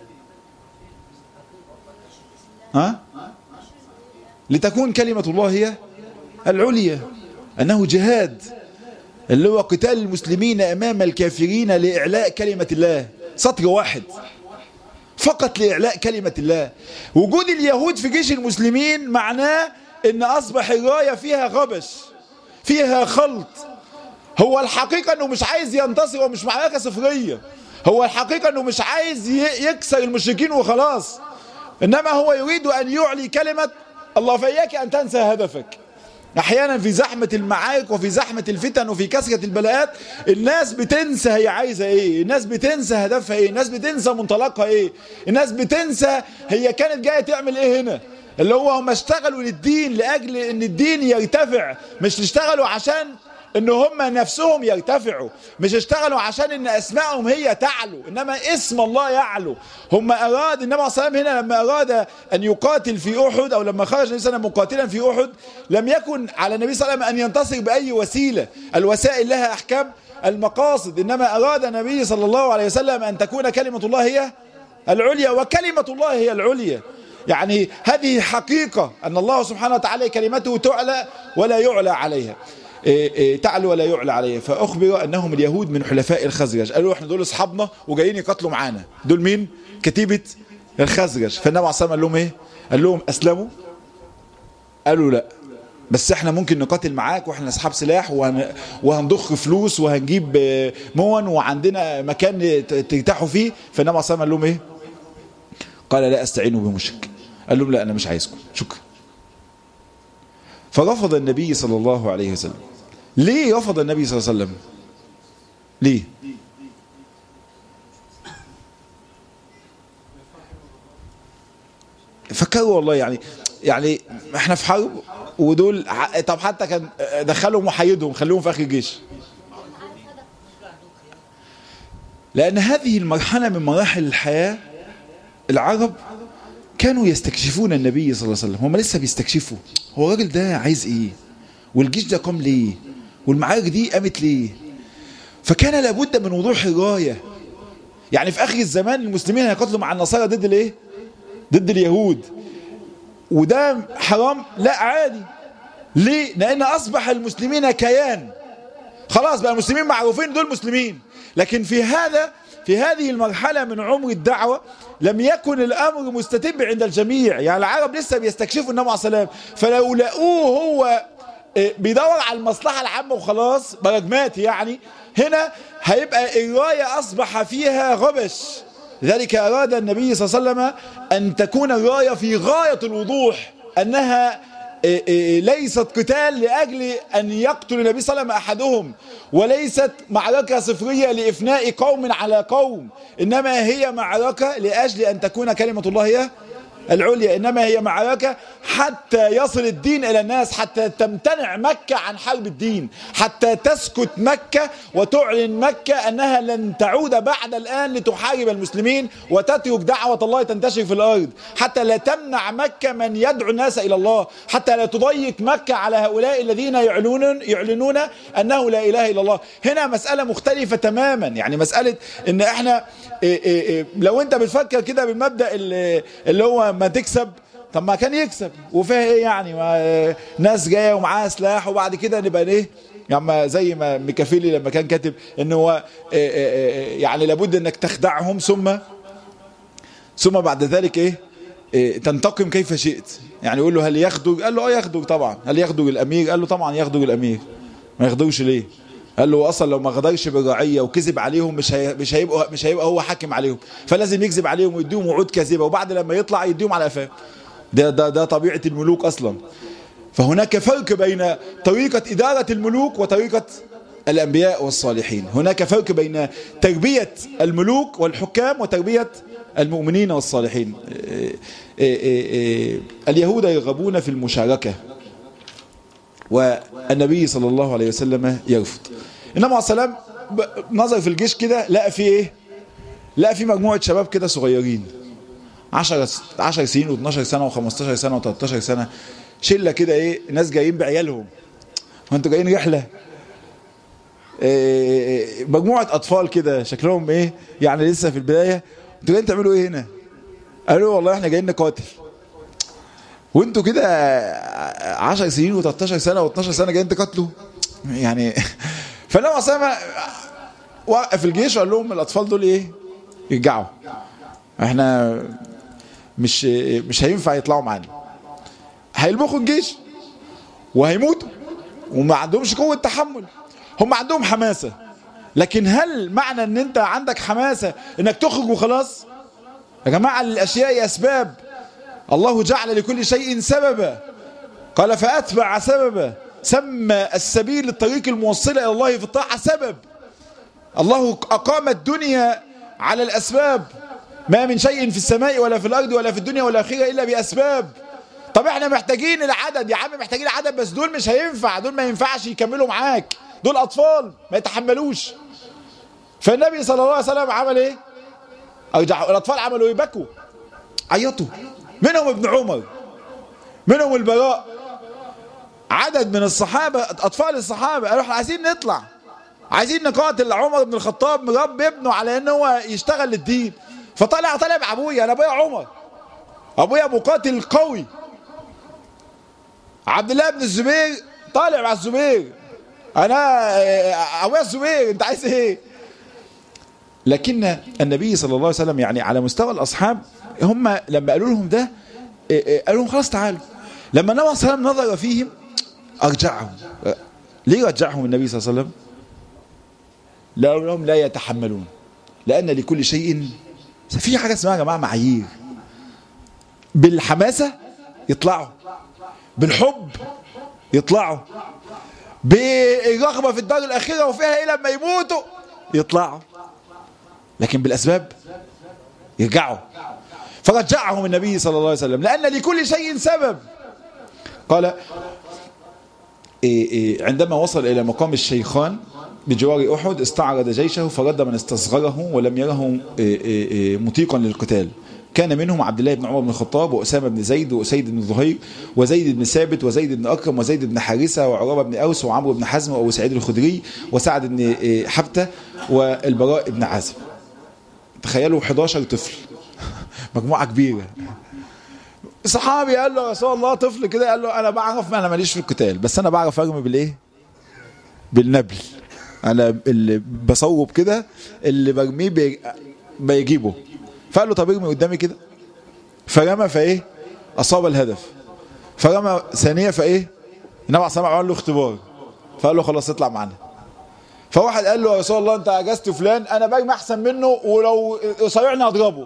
ها لتكون كلمة الله هي العليا أنه جهاد اللي هو قتال المسلمين أمام الكافرين لإعلاء كلمة الله سطر واحد فقط لإعلاء كلمة الله وجود اليهود في جيش المسلمين معناه ان اصبح الراية فيها غبش فيها خلط هو الحقيقة انه مش عايز ينتصر ومش معركة صفرية هو الحقيقة انه مش عايز يكسر المشركين وخلاص انما هو يريد ان يعلي كلمة الله فإياك ان تنسى هدفك احيانا في زحمة المعارك وفي زحمة الفتن وفي كثرة البلاءات الناس بتنسى هي عايزة ايه الناس بتنسى هدفها ايه الناس بتنسى منطلقها ايه الناس بتنسى هي كانت جاية تعمل ايه هنا اللي هو هم اشتغلوا للدين لأجل ان الدين يرتفع مش اشتغلوا عشان ان هم نفسهم يرتفعوا مش اشتغلوا عشان ان اسمائهم هي تعلو انما اسم الله يعلو هم اراد النبي صلى الله عليه وسلم هنا لما اراد ان يقاتل في احد او لما خرج النبي صلى الله عليه وسلم مقاتلا في احد لم يكن على النبي صلى الله عليه وسلم ان ينتصر باي وسيله الوسائل لها احكام المقاصد انما اراد النبي صلى الله عليه وسلم ان تكون كلمه الله هي العليا وكلمه الله هي العليا يعني هذه حقيقة أن الله سبحانه وتعالى كلمته تعلى ولا يعلى عليها إيه إيه تعلو ولا يعلى عليها فأخبر أنهم اليهود من حلفاء الخزرج قالوا احنا دول أصحابنا وجايين يقاتلوا معانا دول مين كتيبة الخزرج فالنبي عليه الصلاة قال لهم ايه قال لهم أسلموا قالوا لا بس احنا ممكن نقاتل معاك واحنا اصحاب سلاح وهن... وهنضخ فلوس وهنجيب مون وعندنا مكان ترتاحوا فيه فالنبي عليه الصلاة قال لهم ايه قال لا استعينوا بمشرك قال لهم لا انا مش عايزكم شكرا فرفض النبي صلى الله عليه وسلم ليه رفض النبي صلى الله عليه وسلم ليه فكروا والله يعني يعني احنا في حرب ودول طب حتى كان دخلهم وحيدهم خلوهم في اخر الجيش لان هذه المرحله من مراحل الحياه العرب كانوا يستكشفون النبي صلى الله عليه وسلم هم لسه بيستكشفوا هو الراجل ده عايز ايه والجيش ده قام ليه والمعارك دي قامت ليه فكان لابد من وضوح الرايه يعني في اخر الزمان المسلمين هيقاتلوا مع النصارى ضد الايه ضد اليهود وده حرام لا عادي ليه لان اصبح المسلمين كيان خلاص بقى المسلمين معروفين دول مسلمين لكن في هذا في هذه المرحلة من عمر الدعوة لم يكن الأمر مستتب عند الجميع يعني العرب لسه بيستكشفوا النبي عليه السلام فلو لقوه هو بيدور على المصلحة العامة وخلاص برجمات يعني هنا هيبقى الراية أصبح فيها غبش لذلك أراد النبي صلى الله عليه وسلم أن تكون الراية في غاية الوضوح أنها ليست قتال لأجل أن يقتل النبي صلى الله عليه وسلم أحدهم وليست معركة صفرية لإفناء قوم على قوم إنما هي معركة لأجل أن تكون كلمة الله هي العليا إنما هي معركة حتى يصل الدين إلى الناس حتى تمتنع مكة عن حرب الدين حتى تسكت مكة وتعلن مكة أنها لن تعود بعد الآن لتحارب المسلمين وتترك دعوة الله تنتشر في الأرض حتى لا تمنع مكة من يدعو الناس إلى الله حتى لا تضيق مكة على هؤلاء الذين يعلنون يعلنون أنه لا إله إلا الله هنا مسألة مختلفة تماما يعني مسألة إن إحنا إيه إيه إيه لو أنت بتفكر كده بالمبدأ اللي, اللي هو ما تكسب طب ما كان يكسب وفيها ايه يعني ما ناس جايه ومعاها سلاح وبعد كده نبقى ايه يعني زي ما ميكافيلي لما كان كاتب ان هو يعني لابد انك تخدعهم ثم ثم بعد ذلك ايه, إيه تنتقم كيف شئت يعني يقول له هل يخدج قال له اه يخدج طبعا هل يخدج الامير قال له طبعا يخدج الامير ما يخدجش ليه قال له اصلا لو ما غدرش بالرعيه وكذب عليهم مش هي مش هيبقى مش هيبقى هو حاكم عليهم فلازم يكذب عليهم ويديهم وعود كاذبه وبعد لما يطلع يديهم على قفاه ده ده ده طبيعه الملوك اصلا فهناك فرق بين طريقه اداره الملوك وطريقه الانبياء والصالحين هناك فرق بين تربيه الملوك والحكام وتربيه المؤمنين والصالحين اليهود يرغبون في المشاركه والنبي صلى الله عليه وسلم يرفض النبي عليه السلام نظر في الجيش كده لقى فيه ايه لقى فيه مجموعة شباب كده صغيرين 10 10 سنين و12 سنة و15 سنة و13 سنة شلة كده ايه ناس جايين بعيالهم وانتوا جايين رحلة إيه مجموعة اطفال كده شكلهم ايه يعني لسه في البداية انتوا جايين تعملوا ايه هنا قالوا والله احنا جايين نقاتل وانتوا كده 10 سنين و13 سنة و12 سنة جايين تقاتلوا يعني فالنبي أسامة وقف الجيش وقال لهم الأطفال دول إيه يرجعوا احنا مش مش هينفع يطلعوا معانا هيلبخوا الجيش وهيموتوا وما عندهمش قوة تحمل هم عندهم حماسة لكن هل معنى ان انت عندك حماسة انك تخرج وخلاص يا جماعة الاشياء اسباب الله جعل لكل شيء سببا قال فأتبع سببا سمى السبيل الطريق الموصلة إلى الله في الطاعة سبب الله أقام الدنيا على الأسباب ما من شيء في السماء ولا في الأرض ولا في الدنيا والآخرة إلا بأسباب طب احنا محتاجين العدد يا عم محتاجين العدد بس دول مش هينفع دول ما ينفعش يكملوا معاك دول أطفال ما يتحملوش فالنبي صلى الله عليه وسلم عمل ايه الأطفال عملوا ايه بكوا عيطوا منهم ابن عمر منهم البراء عدد من الصحابة أطفال الصحابة قالوا احنا عايزين نطلع عايزين نقاتل عمر بن الخطاب مربي ابنه على ان هو يشتغل للدين فطلع طلع مع ابويا انا ابويا عمر ابويا مقاتل قوي عبد الله بن الزبير طالع مع الزبير انا ابويا الزبير انت عايز ايه لكن النبي صلى الله عليه وسلم يعني على مستوى الاصحاب هم لما قالوا لهم ده قالوا لهم خلاص تعالوا لما النبي صلى الله عليه وسلم نظر فيهم ارجعهم ليه رجعهم النبي صلى الله عليه وسلم لأنهم لا يتحملون لأن لكل شيء في حاجة اسمها يا جماعة معايير بالحماسة يطلعوا بالحب يطلعوا بالرغبة في الدار الأخيرة وفيها إيه لما يموتوا يطلعوا لكن بالأسباب يرجعوا فرجعهم النبي صلى الله عليه وسلم لأن لكل شيء سبب قال إيه إيه عندما وصل إلى مقام الشيخان بجوار أحد استعرض جيشه فرد من استصغره ولم يره إيه مطيقا للقتال كان منهم عبد الله بن عمر بن الخطاب وأسامة بن زيد وأسيد بن ظهير وزيد بن ثابت وزيد بن أكرم وزيد بن حارثة وعرابة بن أوس وعمرو بن حزم وأبو سعيد الخدري وسعد بن حبتة والبراء بن عازب تخيلوا 11 طفل مجموعة كبيرة صحابي قال له يا رسول الله طفل كده قال له انا بعرف ما انا ماليش في القتال بس انا بعرف ارمي بالايه بالنبل انا اللي بصوب كده اللي برميه بي... بيجيبه فقال له طب ارمي قدامي كده فرمى فايه اصاب الهدف فرمى ثانيه فايه النبي عليه عمل له اختبار فقال له خلاص اطلع معانا فواحد قال له يا رسول الله انت اجزت فلان انا برمي احسن منه ولو صيعني هضربه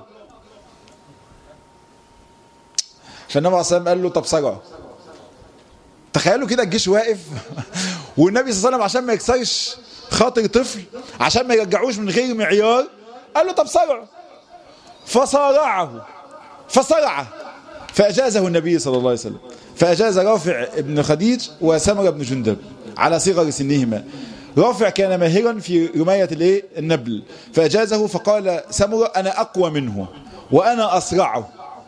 فالنبي عليه الصلاه قال له طب صرعه تخيلوا كده الجيش واقف والنبي صلى الله عليه وسلم عشان ما يكسرش خاطر طفل عشان ما يرجعوش من غير معيار قال له طب صرعه فصارعه فصرعه فأجازه النبي صلى الله عليه وسلم فأجاز رافع بن خديج وسمر بن جندب على صغر سنهما رافع كان ماهرا في رماية الايه النبل فأجازه فقال سمر أنا أقوى منه وأنا أسرعه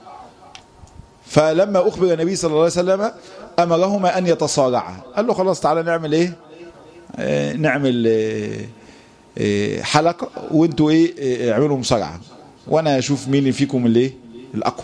فلما أخبر النبي صلى الله عليه وسلم أمرهما أن يتصارعا قال له خلاص تعالى نعمل إيه آه نعمل آه حلقة وانتوا إيه اعملوا مصارعة وأنا أشوف مين فيكم اللي الأقوى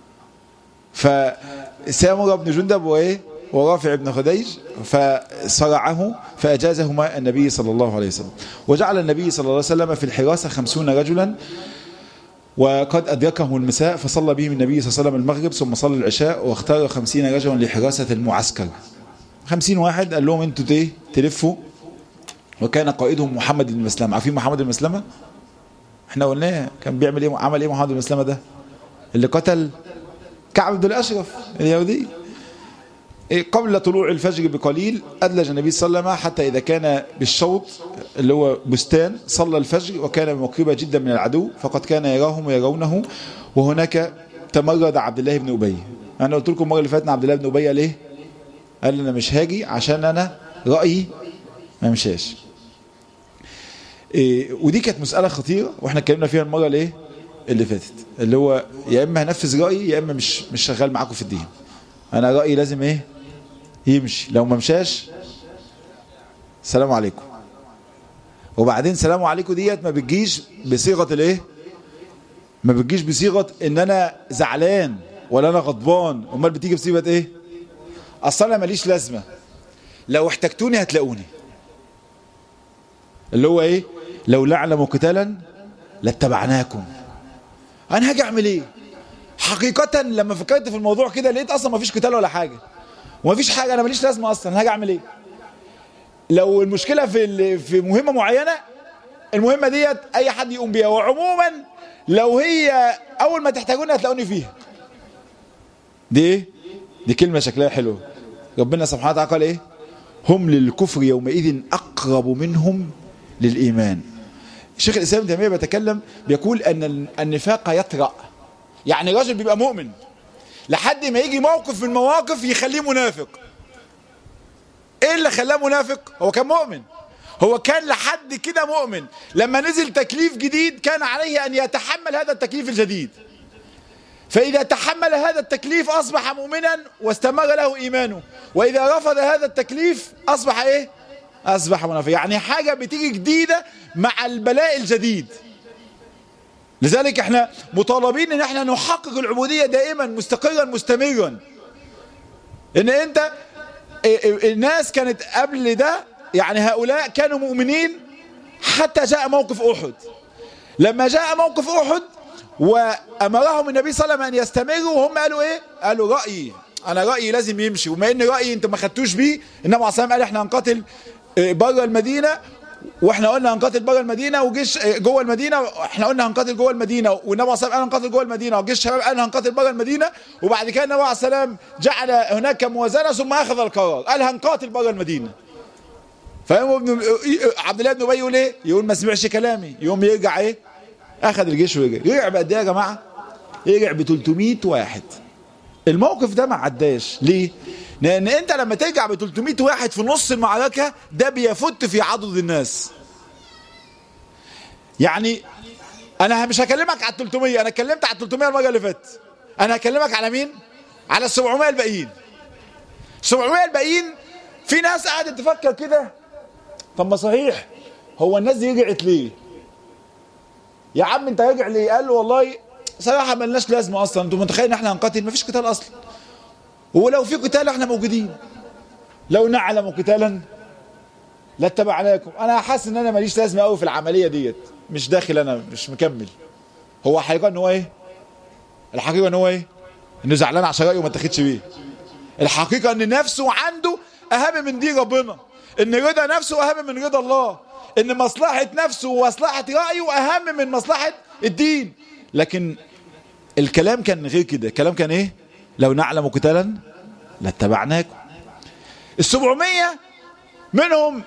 فسامر بن جندب وإيه ورافع بن خديج فصرعه فأجازهما النبي صلى الله عليه وسلم وجعل النبي صلى الله عليه وسلم في الحراسة خمسون رجلا وقد أدركهم المساء فصلى بهم النبي صلى الله عليه وسلم المغرب ثم صلى العشاء واختار خمسين رجلا لحراسة المعسكر خمسين واحد قال لهم انتوا ايه تلفوا وكان قائدهم محمد بن مسلمة عارفين محمد بن مسلمة احنا قلنا كان بيعمل ايه عمل ايه محمد بن مسلمة ده اللي قتل كعب بن الأشرف اليهودي قبل طلوع الفجر بقليل أدلج النبي صلى الله عليه وسلم حتى إذا كان بالشوط اللي هو بستان صلى الفجر وكان مقربا جدا من العدو فقد كان يراهم ويرونه وهناك تمرد عبد الله بن أبي أنا قلت لكم المرة اللي فاتنا عبد الله بن أبي ليه قال أنا مش هاجي عشان أنا رأيي ما مشاش إيه ودي كانت مسألة خطيرة واحنا اتكلمنا فيها المرة الايه اللي فاتت اللي هو يا اما هنفذ رأيي يا اما مش مش شغال معاكم في الدين انا رأيي لازم ايه يمشي لو ما مشاش سلام عليكم وبعدين سلام عليكم ديت ما بتجيش بصيغة الايه ما بتجيش بصيغة ان انا زعلان ولا انا غضبان امال بتيجي بصيغة ايه اصلا انا ماليش لازمة لو احتجتوني هتلاقوني اللي هو ايه لو نعلم قتالا لاتبعناكم انا هاجي اعمل ايه حقيقة لما فكرت في الموضوع كده لقيت اصلا ما فيش قتال ولا حاجة وما فيش حاجة انا ماليش لازمة اصلا انا هاجي اعمل ايه لو المشكلة في في مهمة معينة المهمة ديت اي حد يقوم بيها وعموما لو هي اول ما تحتاجوني هتلاقوني فيها دي ايه دي كلمة شكلها حلو ربنا سبحانه وتعالى قال ايه هم للكفر يومئذ اقرب منهم للايمان الشيخ الاسلام ابن تيميه بيتكلم بيقول ان النفاق يطرأ يعني الراجل بيبقى مؤمن لحد ما يجي موقف من المواقف يخليه منافق ايه اللي خلاه منافق هو كان مؤمن هو كان لحد كده مؤمن لما نزل تكليف جديد كان عليه ان يتحمل هذا التكليف الجديد فإذا تحمل هذا التكليف أصبح مؤمنا واستمر له إيمانه وإذا رفض هذا التكليف أصبح إيه أصبح منافق يعني حاجة بتيجي جديدة مع البلاء الجديد لذلك احنا مطالبين ان احنا نحقق العبودية دائما مستقرا مستمرا ان انت الناس كانت قبل ده يعني هؤلاء كانوا مؤمنين حتى جاء موقف احد لما جاء موقف احد وامرهم النبي صلى الله عليه وسلم ان يستمروا وهم قالوا ايه قالوا رايي انا رايي لازم يمشي وما ان رايي انت ما خدتوش بيه النبي عليه الصلاه قال احنا هنقاتل بره المدينه واحنا قلنا هنقاتل بره المدينه وجيش جوه المدينه احنا قلنا هنقاتل جوه المدينه والنبي عليه الصلاه قال هنقاتل جوه المدينه وجيش الشباب قال هنقاتل بره المدينه وبعد كده النبي عليه السلام جعل هناك موازنه ثم اخذ القرار قال هنقاتل بره المدينه فيقوم ابن عبد الله بن ابي يقول ايه يقول ما سمعش كلامي يقوم يرجع ايه اخذ الجيش ورجع رجع بقد ايه يا جماعه رجع ب 300 واحد الموقف ده ما عداش ليه لان انت لما ترجع ب 300 واحد في نص المعركه ده بيفت في عضد الناس يعني انا مش هكلمك على 300 انا اتكلمت على 300 المره اللي فاتت انا هكلمك على مين على ال 700 الباقيين 700 الباقيين في ناس قاعده تفكر كده طب ما صحيح هو الناس دي رجعت ليه يا عم انت راجع ليه قال له والله صراحه ملناش لازمه اصلا انتوا متخيلين ان احنا هنقاتل مفيش قتال اصلا ولو في قتال احنا موجودين لو نعلم قتالا لاتبعناكم انا حاسس ان انا ماليش لازمه قوي في العمليه ديت مش داخل انا مش مكمل هو حقيقه ان هو ايه الحقيقه ان هو ايه انه زعلان عشان رايه ما اتاخدش بيه الحقيقه ان نفسه عنده اهم من دي ربنا ان رضا نفسه اهم من رضا الله ان مصلحة نفسه ومصلحة رأيه اهم من مصلحة الدين لكن الكلام كان غير كده الكلام كان ايه لو نعلم قتالا لاتبعناكم السبعمية منهم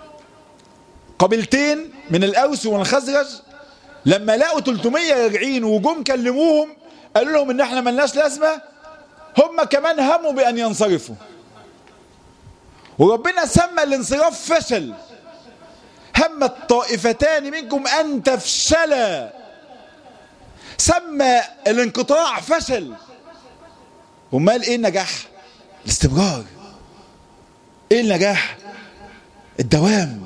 قبيلتين من الاوس والخزرج لما لقوا 300 راجعين وجم كلموهم قالوا لهم ان احنا ملناش لازمة هم كمان هموا بان ينصرفوا وربنا سمى الانصراف فشل هم الطائفتان منكم أن تفشلا سمى الانقطاع فشل ومال ايه النجاح الاستمرار ايه النجاح الدوام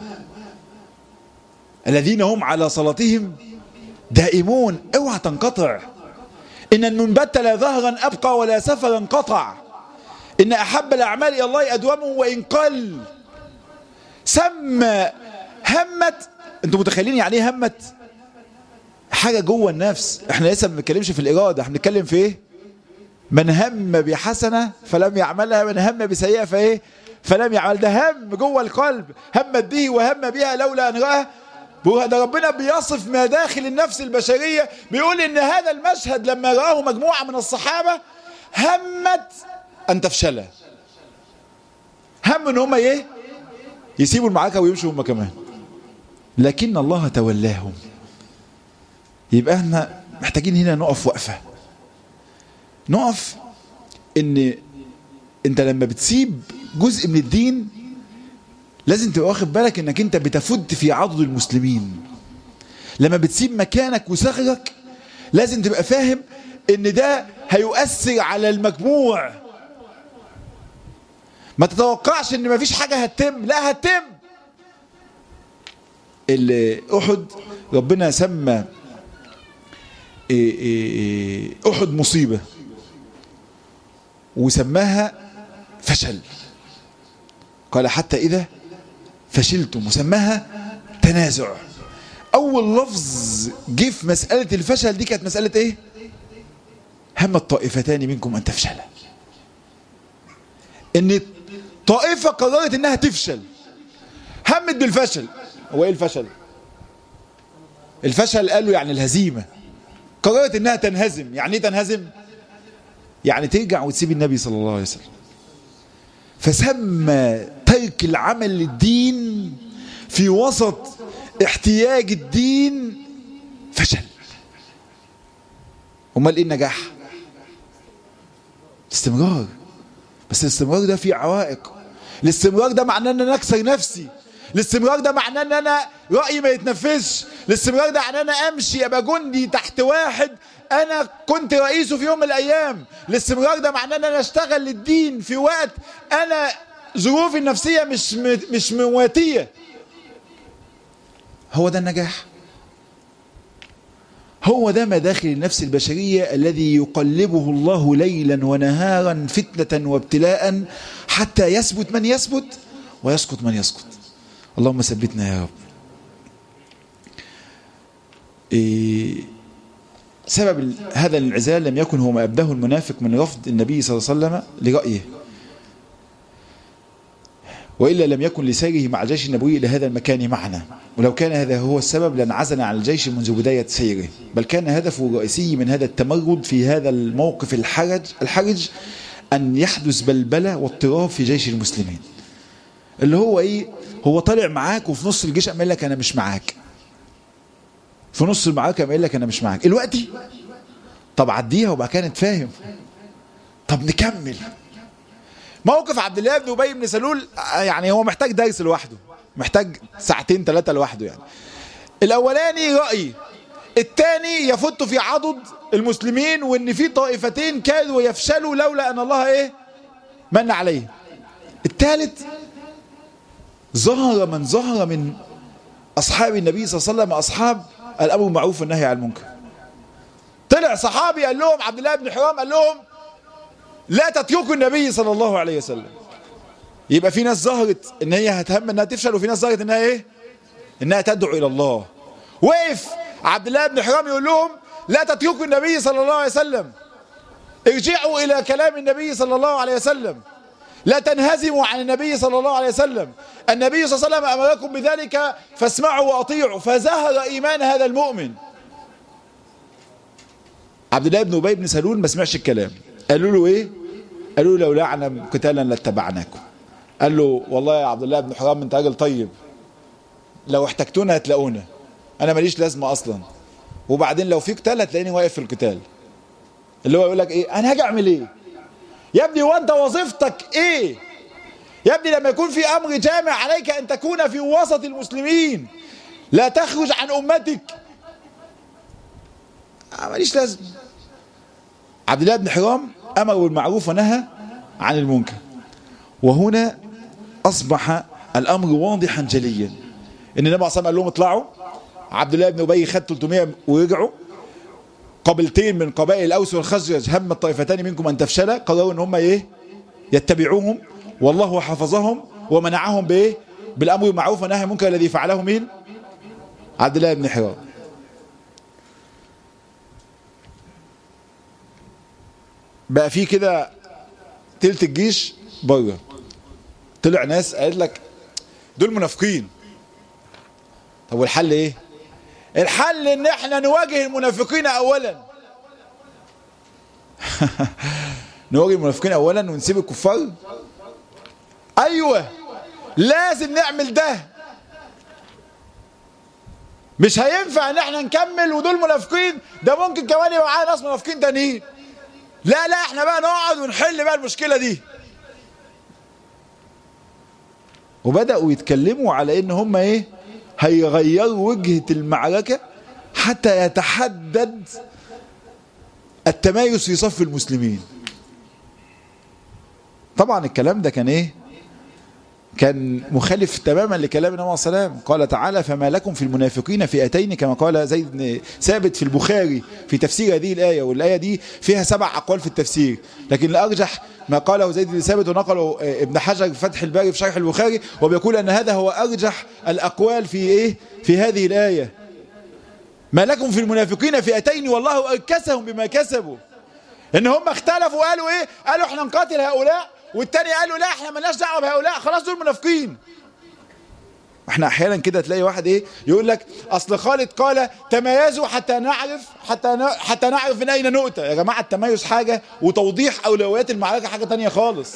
الذين هم على صلاتهم دائمون اوعى تنقطع ان المنبت لا ظهرا ابقى ولا سفرا قطع ان احب الاعمال الى الله ادومه وان قل سمى همت انتوا متخيلين يعني ايه همت حاجه جوه النفس احنا لسه ما بنتكلمش في الاراده احنا بنتكلم في ايه من هم بحسنه فلم يعملها من هم بسيئه فايه فلم يعمل ده هم جوه القلب همت به وهم بها لولا ان راه ده ربنا بيصف ما داخل النفس البشريه بيقول ان هذا المشهد لما راه مجموعه من الصحابه همت ان تفشل هم ان هم ايه يسيبوا المعركه ويمشوا هم كمان لكن الله تولاهم يبقى احنا محتاجين هنا نقف وقفة نقف ان انت لما بتسيب جزء من الدين لازم تبقى واخد بالك انك انت بتفد في عضد المسلمين لما بتسيب مكانك وثغرك لازم تبقى فاهم ان ده هيؤثر على المجموع ما تتوقعش ان مفيش حاجة هتتم لا هتتم احد ربنا سمى احد مصيبة وسماها فشل قال حتى اذا فشلتم وسماها تنازع اول لفظ جه في مسألة الفشل دي كانت مسألة ايه هم الطائفتان منكم ان تفشلا ان طائفة قررت انها تفشل همت بالفشل هو ايه الفشل الفشل قالوا يعني الهزيمة قررت انها تنهزم يعني ايه تنهزم يعني ترجع وتسيب النبي صلى الله عليه وسلم فسمى ترك العمل للدين في وسط احتياج الدين فشل امال ايه النجاح استمرار بس الاستمرار ده فيه عوائق الاستمرار ده معناه ان انا اكسر نفسي الاستمرار ده معناه ان انا رايي ما يتنفذش الاستمرار ده معناه ان انا امشي ابقى جندي تحت واحد انا كنت رئيسه في يوم من الايام الاستمرار ده معناه ان انا اشتغل للدين في وقت انا ظروفي النفسيه مش مش مواتيه هو ده النجاح هو ده مداخل النفس البشرية الذي يقلبه الله ليلا ونهارا فتنة وابتلاء حتى يثبت من يثبت ويسقط من يسقط اللهم ثبتنا يا رب إيه سبب هذا الانعزال لم يكن هو ما أبداه المنافق من رفض النبي صلى الله عليه وسلم لرأيه وإلا لم يكن لسيره مع الجيش النبوي إلى هذا المكان معنا ولو كان هذا هو السبب لانعزل عن الجيش منذ بداية سيره بل كان هدفه الرئيسي من هذا التمرد في هذا الموقف الحرج, الحرج أن يحدث بلبلة واضطراب في جيش المسلمين اللي هو إيه هو طالع معاك وفي نص الجيش قام لك أنا مش معاك في نص المعركة قام لك أنا مش معاك دلوقتي طب عديها وبقى كانت فاهم طب نكمل موقف عبد الله بن ابي بن سلول يعني هو محتاج درس لوحده محتاج ساعتين ثلاثه لوحده يعني الاولاني راي الثاني يفت في عضد المسلمين وان في طائفتين كادوا يفشلوا لولا ان الله ايه من عليه الثالث ظهر من ظهر من اصحاب النبي صلى الله عليه وسلم اصحاب الامر بالمعروف والنهي عن المنكر طلع صحابي قال لهم عبد الله بن حرام قال لهم لا تتركوا النبي صلى الله عليه وسلم يبقى في ناس ظهرت ان هي هتهم انها تفشل وفي ناس ظهرت انها ايه انها تدعو الى الله وقف عبد الله بن حرام يقول لهم لا تتركوا النبي صلى الله عليه وسلم ارجعوا الى كلام النبي صلى الله عليه وسلم لا تنهزموا عن النبي صلى الله عليه وسلم النبي صلى الله عليه وسلم امركم بذلك فاسمعوا واطيعوا فزهر ايمان هذا المؤمن عبد الله بن ابي بن سلول ما سمعش الكلام قالوا له ايه قالوا له لو لا نعلم قتالا لاتبعناكم قال له والله يا عبد الله بن حرام انت راجل طيب لو احتجتونا هتلاقونا انا ماليش لازمه اصلا وبعدين لو في قتال هتلاقيني واقف في القتال اللي هو يقول لك ايه انا هاجي اعمل ايه يا ابني وانت وظيفتك ايه يا ابني لما يكون في امر جامع عليك ان تكون في وسط المسلمين لا تخرج عن امتك ماليش لازمه عبد الله بن حرام امر بالمعروف ونهى عن المنكر وهنا اصبح الامر واضحا جليا ان النبي عليه قال لهم اطلعوا عبد الله بن ابي خد 300 ورجعوا قبيلتين من قبائل الاوس والخزرج هم الطائفتان منكم ان تفشلا قرروا ان هم ايه يتبعوهم والله حفظهم ومنعهم بايه بالامر بالمعروف والنهي عن المنكر الذي فعله مين عبد الله بن حرام بقى في كده تلت الجيش بره طلع ناس قالت لك دول منافقين طب والحل ايه الحل ان احنا نواجه المنافقين اولا نواجه المنافقين اولا ونسيب الكفار ايوه لازم نعمل ده مش هينفع ان احنا نكمل ودول منافقين ده ممكن كمان يبقى معانا ناس منافقين تانيين لا لا احنا بقى نقعد ونحل بقى المشكلة دي وبدأوا يتكلموا على ان هم ايه هيغيروا وجهة المعركة حتى يتحدد التمايز في صف المسلمين طبعا الكلام ده كان ايه كان مخالف تماما لكلام النبي صلى الله عليه وسلم قال تعالى فما لكم في المنافقين فئتين كما قال زيد بن ثابت في البخاري في تفسير هذه الآية والآية دي فيها سبع أقوال في التفسير لكن الأرجح ما قاله زيد بن ثابت ونقله ابن حجر في فتح الباري في شرح البخاري وبيقول أن هذا هو أرجح الأقوال في إيه في هذه الآية ما لكم في المنافقين فئتين والله أركسهم بما كسبوا ان هم اختلفوا وقالوا ايه قالوا احنا نقاتل هؤلاء والتاني قالوا لا احنا مالناش دعوه بهؤلاء خلاص دول منافقين احنا احيانا كده تلاقي واحد ايه يقول لك اصل خالد قال تميزوا حتى نعرف حتى ن... حتى نعرف من اين نؤتى يا جماعه التميز حاجه وتوضيح اولويات المعركه حاجه تانية خالص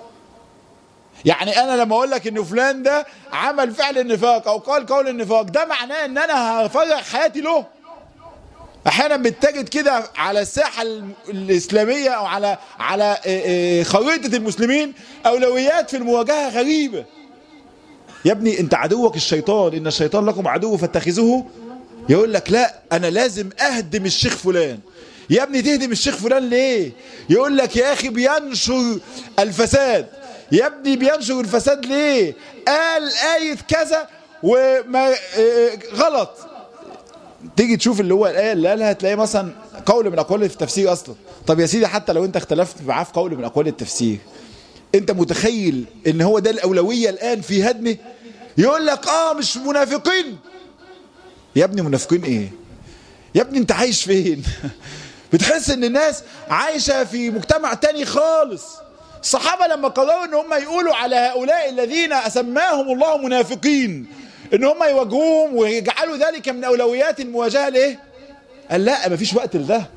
يعني انا لما اقول لك ان فلان ده عمل فعل النفاق او قال قول النفاق ده معناه ان انا هفرغ حياتي له احيانا بتجد كده على الساحه الاسلاميه او على على خريطه المسلمين اولويات في المواجهه غريبه يا ابني انت عدوك الشيطان ان الشيطان لكم عدو فاتخذوه يقول لك لا انا لازم اهدم الشيخ فلان يا ابني تهدم الشيخ فلان ليه يقول لك يا اخي بينشر الفساد يا ابني بينشر الفساد ليه قال آية كذا وما غلط تيجي تشوف اللي هو الآية اللي قالها تلاقي مثلا قول من أقوال التفسير أصلا طب يا سيدي حتى لو أنت اختلفت معاه في قول من أقوال التفسير أنت متخيل إن هو ده الأولوية الآن في هدمه يقول لك آه مش منافقين يا ابني منافقين إيه يا ابني أنت عايش فين بتحس إن الناس عايشة في مجتمع تاني خالص الصحابة لما قرروا ان هم يقولوا على هؤلاء الذين اسماهم الله منافقين ان هم يواجهوهم ويجعلوا ذلك من اولويات المواجهة ليه قال لا مفيش وقت لده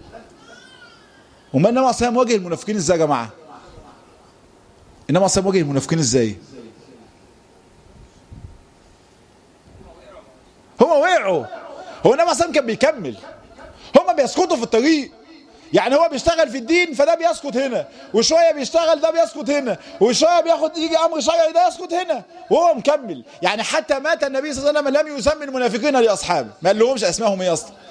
وما انما اصلا واجه المنافقين ازاي يا جماعة انما اصلا واجه المنافقين ازاي هم وقعوا هو انما اصلا كان بيكمل هم بيسقطوا في الطريق يعني هو بيشتغل في الدين فده بيسقط هنا وشويه بيشتغل ده بيسقط هنا وشويه بياخد يجي امر شرعي ده يسقط هنا وهو مكمل يعني حتى مات النبي صلى الله عليه وسلم لم يسمي المنافقين لاصحابه ما قال لهمش اسمائهم ايه اصلا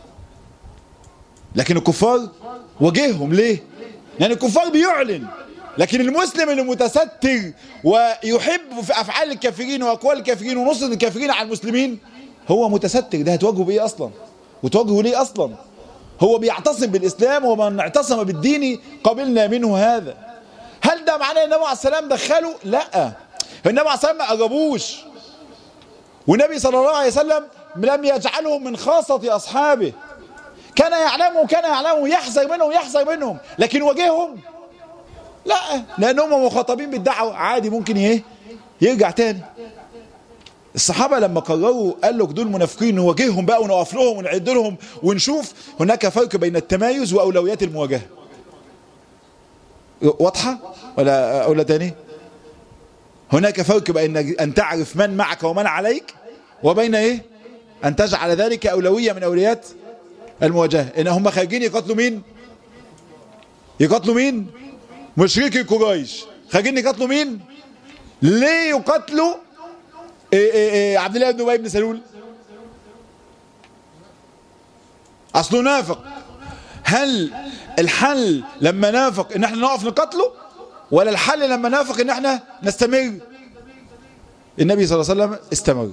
لكن الكفار واجههم ليه يعني الكفار بيعلن لكن المسلم اللي متستر ويحب في افعال الكافرين واقوال الكافرين ونصرة الكافرين على المسلمين هو متستر ده هتواجهه بايه اصلا وتواجهه ليه اصلا هو بيعتصم بالإسلام ومن اعتصم بالدين قبلنا منه هذا هل ده معناه النبي عليه السلام دخله لا النبي عليه السلام ما أجابوش والنبي صلى الله عليه وسلم لم يجعلهم من خاصة أصحابه كان يعلمه وكان يعلمه يحذر منهم يحذر منهم لكن واجههم لا لأنهم مخاطبين بالدعوة عادي ممكن ايه يرجع تاني الصحابة لما قرروا قال لك دول منافقين نواجههم بقى ونقف لهم ونعد لهم ونشوف هناك فرق بين التمايز وأولويات المواجهة واضحة ولا أقولها تاني هناك فرق بين أن تعرف من معك ومن عليك وبين إيه أن تجعل ذلك أولوية من أولويات المواجهة إن هم خارجين يقاتلوا مين يقاتلوا مين مشركي قريش خارجين يقاتلوا مين ليه يقاتلوا إيه إيه إيه عبد الله بن ابي بن سلول اصله نافق هل الحل لما نافق ان احنا نقف نقتله ولا الحل لما نافق ان احنا نستمر النبي صلى الله عليه وسلم استمر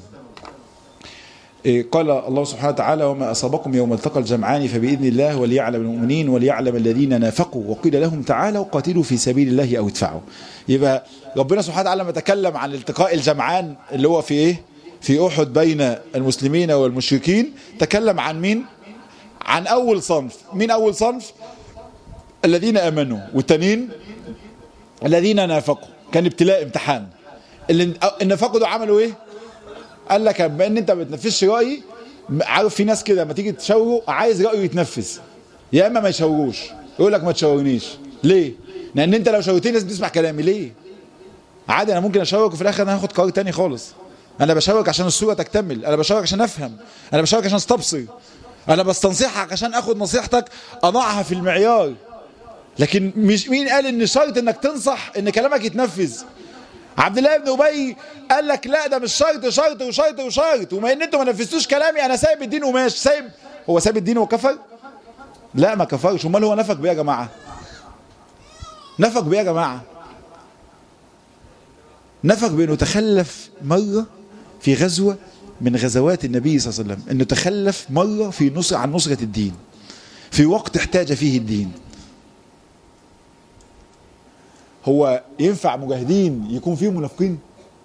قال الله سبحانه وتعالى وما أصابكم يوم التقى الجمعان فبإذن الله وليعلم المؤمنين وليعلم الذين نافقوا وقيل لهم تعالوا قاتلوا في سبيل الله أو ادفعوا يبقى ربنا سبحانه وتعالى لما تكلم عن التقاء الجمعان اللي هو في إيه في أحد بين المسلمين والمشركين تكلم عن مين عن أول صنف مين أول صنف الذين أمنوا والتانيين الذين نافقوا كان ابتلاء امتحان اللي النفاقوا دول عملوا ايه قال لك بما ان انت ما بتنفذش رايي عارف في ناس كده لما تيجي تشاوره عايز رايه يتنفذ يا اما ما يشاوروش يقول لك ما تشاورنيش ليه لان انت لو شاورتني لازم تسمع كلامي ليه عادي انا ممكن اشاورك وفي الاخر انا هاخد قرار تاني خالص انا بشاورك عشان الصوره تكتمل انا بشاورك عشان افهم انا بشاورك عشان استبصر انا بستنصحك عشان اخد نصيحتك اضعها في المعيار لكن مش مين قال ان شرط انك تنصح ان كلامك يتنفذ عبد الله بن ابي قال لك لا ده مش شرط شرط وشرط وشرط وما ان انتوا ما نفذتوش كلامي انا سايب الدين وماشي سايب هو سايب الدين وكفر لا ما كفرش امال هو نفق بيه يا جماعه نفق بيه يا جماعه نفق بانه تخلف مره في غزوه من غزوات النبي صلى الله عليه وسلم انه تخلف مره في نصر عن نصره الدين في وقت احتاج فيه الدين هو ينفع مجاهدين يكون فيهم منافقين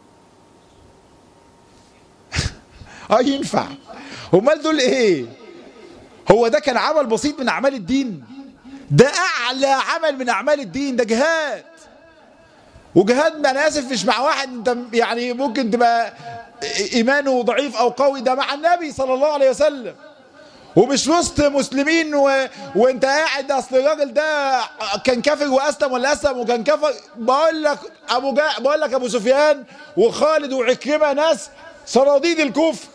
اه ينفع امال دول ايه هو ده كان عمل بسيط من اعمال الدين ده اعلى عمل من اعمال الدين ده جهاد وجهاد انا اسف مش مع واحد انت يعني ممكن تبقى ايمانه ضعيف او قوي ده مع النبي صلى الله عليه وسلم ومش وسط مسلمين و... وانت قاعد اصل الراجل ده كان كافر واسلم ولا اسلم وكان كفر بقول لك ابو جا... بقول لك ابو سفيان وخالد وعكرمه ناس صناديد الكفر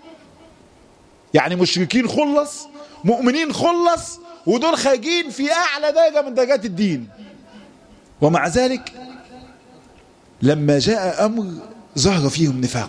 يعني مشركين خلص مؤمنين خلص ودول خارجين في اعلى درجه من درجات الدين ومع ذلك لما جاء امر ظهر فيهم نفاق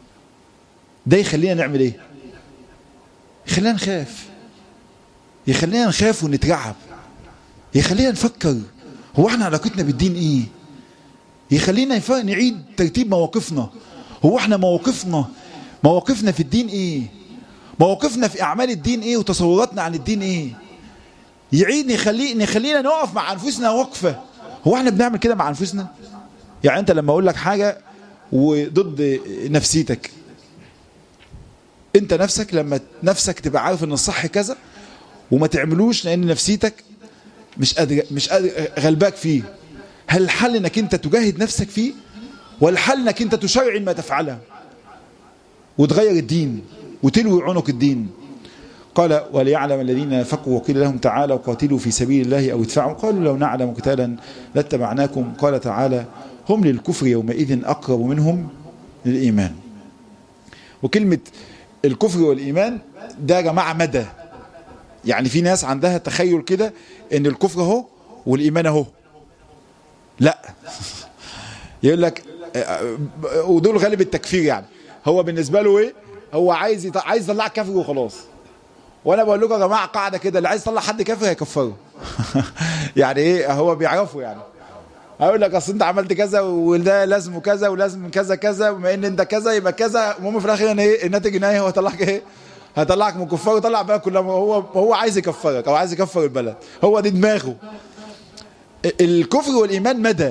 ده يخلينا نعمل ايه يخلينا نخاف يخلينا نخاف ونترعب يخلينا نفكر هو احنا علاقتنا بالدين ايه يخلينا نعيد ترتيب مواقفنا هو احنا مواقفنا مواقفنا في الدين ايه مواقفنا في اعمال الدين ايه وتصوراتنا عن الدين ايه يعيد نخلي نخلينا نقف مع انفسنا وقفه هو احنا بنعمل كده مع انفسنا يعني انت لما اقول لك حاجه وضد نفسيتك انت نفسك لما نفسك تبقى عارف ان الصح كذا وما تعملوش لان نفسيتك مش قادر مش قادر غلباك فيه هل الحل انك انت تجاهد نفسك فيه ولا الحل انك انت تشرع ما تفعله وتغير الدين وتلوي عنق الدين قال وليعلم الذين نافقوا وقيل لهم تعالوا قاتلوا في سبيل الله او ادفعوا قالوا لو نعلم قتالا لاتبعناكم قال تعالى هم للكفر يومئذ اقرب منهم للايمان وكلمه الكفر والإيمان ده يا جماعة مدى يعني في ناس عندها تخيل كده ان الكفر اهو والإيمان اهو لا يقول لك ودول غالب التكفير يعني هو بالنسبة له ايه هو عايز يط... عايز يطلعك كافر وخلاص وانا بقول لكم يا جماعه قاعده كده اللي عايز يطلع حد كافر هيكفره يعني ايه هو بيعرفه يعني هقول لك اصل انت عملت كذا وده لازم كذا ولازم كذا كذا وبما ان انت كذا يبقى كذا المهم في الاخر ان ايه الناتج النهائي هو هيطلعك ايه هيطلعك من كفار ويطلع بقى كلها هو هو عايز يكفرك او عايز يكفر البلد هو دي دماغه الكفر والايمان مدى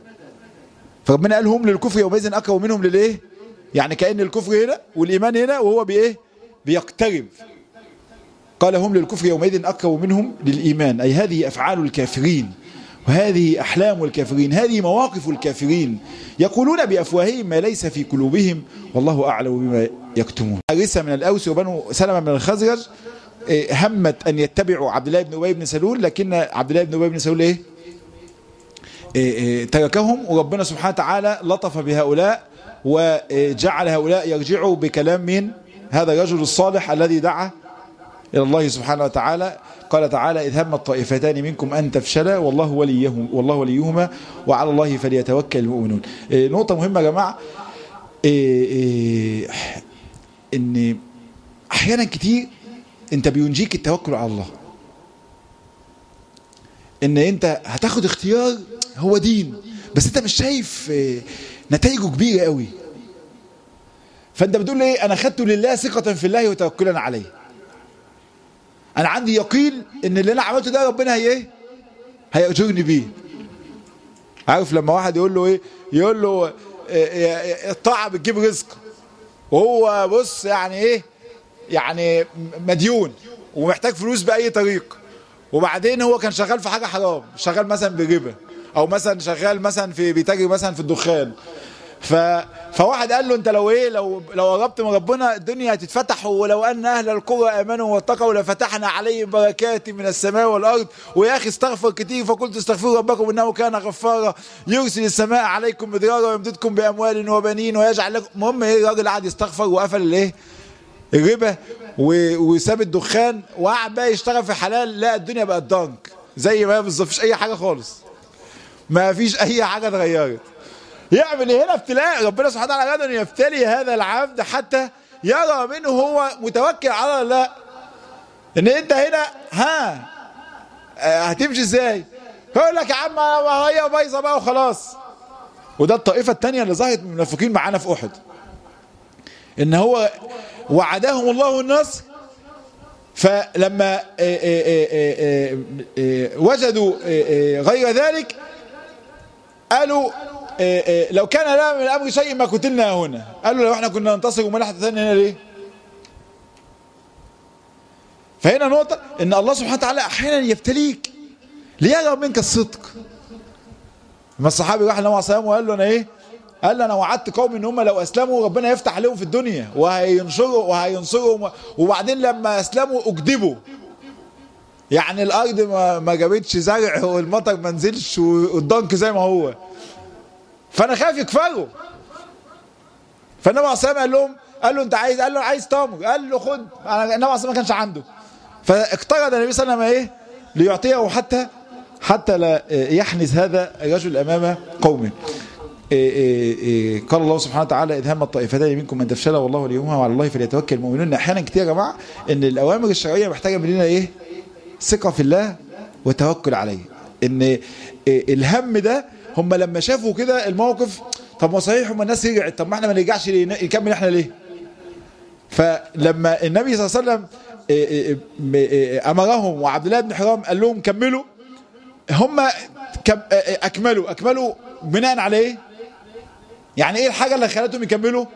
فربنا قال هم للكفر يومئذ اقرب منهم للايه يعني كان الكفر هنا والايمان هنا وهو بايه بيقترب قال هم للكفر يومئذ اقرب منهم للايمان اي هذه افعال الكافرين وهذه أحلام الكافرين هذه مواقف الكافرين يقولون بأفواههم ما ليس في قلوبهم والله أعلم بما يكتمون حارثة من الأوس وبنو سلمة من الخزرج همت أن يتبعوا عبد الله بن أبي بن سلول لكن عبد الله بن أبي بن سلول إيه؟ إيه إيه تركهم وربنا سبحانه وتعالى لطف بهؤلاء وجعل هؤلاء يرجعوا بكلام من هذا الرجل الصالح الذي دعا إلى الله سبحانه وتعالى قال تعالى إذ هم الطائفتان منكم أن تفشلا والله وليهم والله وليهما وعلى الله فليتوكل المؤمنون إيه نقطة مهمة يا جماعة إيه إيه إن أحيانا كتير أنت بينجيك التوكل على الله إن أنت هتاخد اختيار هو دين بس أنت مش شايف نتائجه كبيرة قوي فأنت بتقول إيه أنا خدته لله ثقة في الله وتوكلا عليه انا عندي يقين ان اللي انا عملته ده ربنا هي ايه هيأجرني بيه عارف لما واحد يقول له ايه يقول له الطاعة بتجيب رزق وهو بص يعني ايه يعني مديون ومحتاج فلوس بأي طريق وبعدين هو كان شغال في حاجة حرام شغال مثلا بربا او مثلا شغال مثلا في بيتاجر مثلا في الدخان ف... فواحد قال له انت لو ايه لو لو قربت من ربنا الدنيا هتتفتح ولو ان اهل القرى امنوا واتقوا لفتحنا عليهم بركات من السماء والارض ويا اخي استغفر كتير فقلت استغفروا ربكم انه كان غفارا يرسل السماء عليكم مدرارا ويمددكم باموال وبنين ويجعل لكم المهم ايه الراجل قعد يستغفر وقفل الايه الربا و... وساب الدخان وقعد بقى يشتغل في حلال لا الدنيا بقت ضنك زي ما بالظبط مفيش اي حاجه خالص ما فيش اي حاجه اتغيرت يعمل هنا ابتلاء ربنا سبحانه وتعالى اراد ان يبتلي هذا العبد حتى يرى منه هو متوكل على الله ان انت هنا ها هتمشي ازاي يقول لك يا عم هي بايظه بقى وخلاص وده الطائفه الثانيه اللي ظهرت من المنافقين معانا في احد ان هو وعدهم الله النصر فلما وجدوا غير ذلك قالوا لو كان لنا من الامر شيء ما قتلنا هنا قالوا لو احنا كنا ننتصر وما نحن ثاني هنا ليه فهنا نقطة ان الله سبحانه وتعالى احيانا يبتليك ليرى منك الصدق ما الصحابي راح لنبي عليه وقال له انا ايه قال له انا وعدت قومي ان هم لو اسلموا ربنا يفتح عليهم في الدنيا وهينشروا وهينصرهم وبعدين لما اسلموا اكذبوا يعني الارض ما, ما جابتش زرع والمطر ما نزلش والضنك زي ما هو فانا خايف يكفروا فالنبي عليه الصلاه قال لهم قال له انت عايز قال له عايز تمر قال له خد انا النبي عليه ما كانش عنده فاقترض النبي صلى الله عليه وسلم ايه ليعطيه حتى حتى لا يحنث هذا الرجل امام قومه إيه إيه إيه قال الله سبحانه وتعالى إذ هم الطائفتان منكم من تفشل والله وليهما وعلى الله فليتوكل المؤمنون أحيانا كتير يا جماعة إن الأوامر الشرعية محتاجة مننا إيه؟ ثقة في الله وتوكل عليه إن الهم ده هم لما شافوا كده الموقف طب ما صحيح هم الناس رجعت طب ما احنا ما نرجعش نكمل احنا ليه؟ فلما النبي صلى الله عليه وسلم أمرهم وعبد الله بن حرام قال لهم كملوا هم أكملوا أكملوا بناء على ايه؟ يعني ايه الحاجة اللي خلتهم يكملوا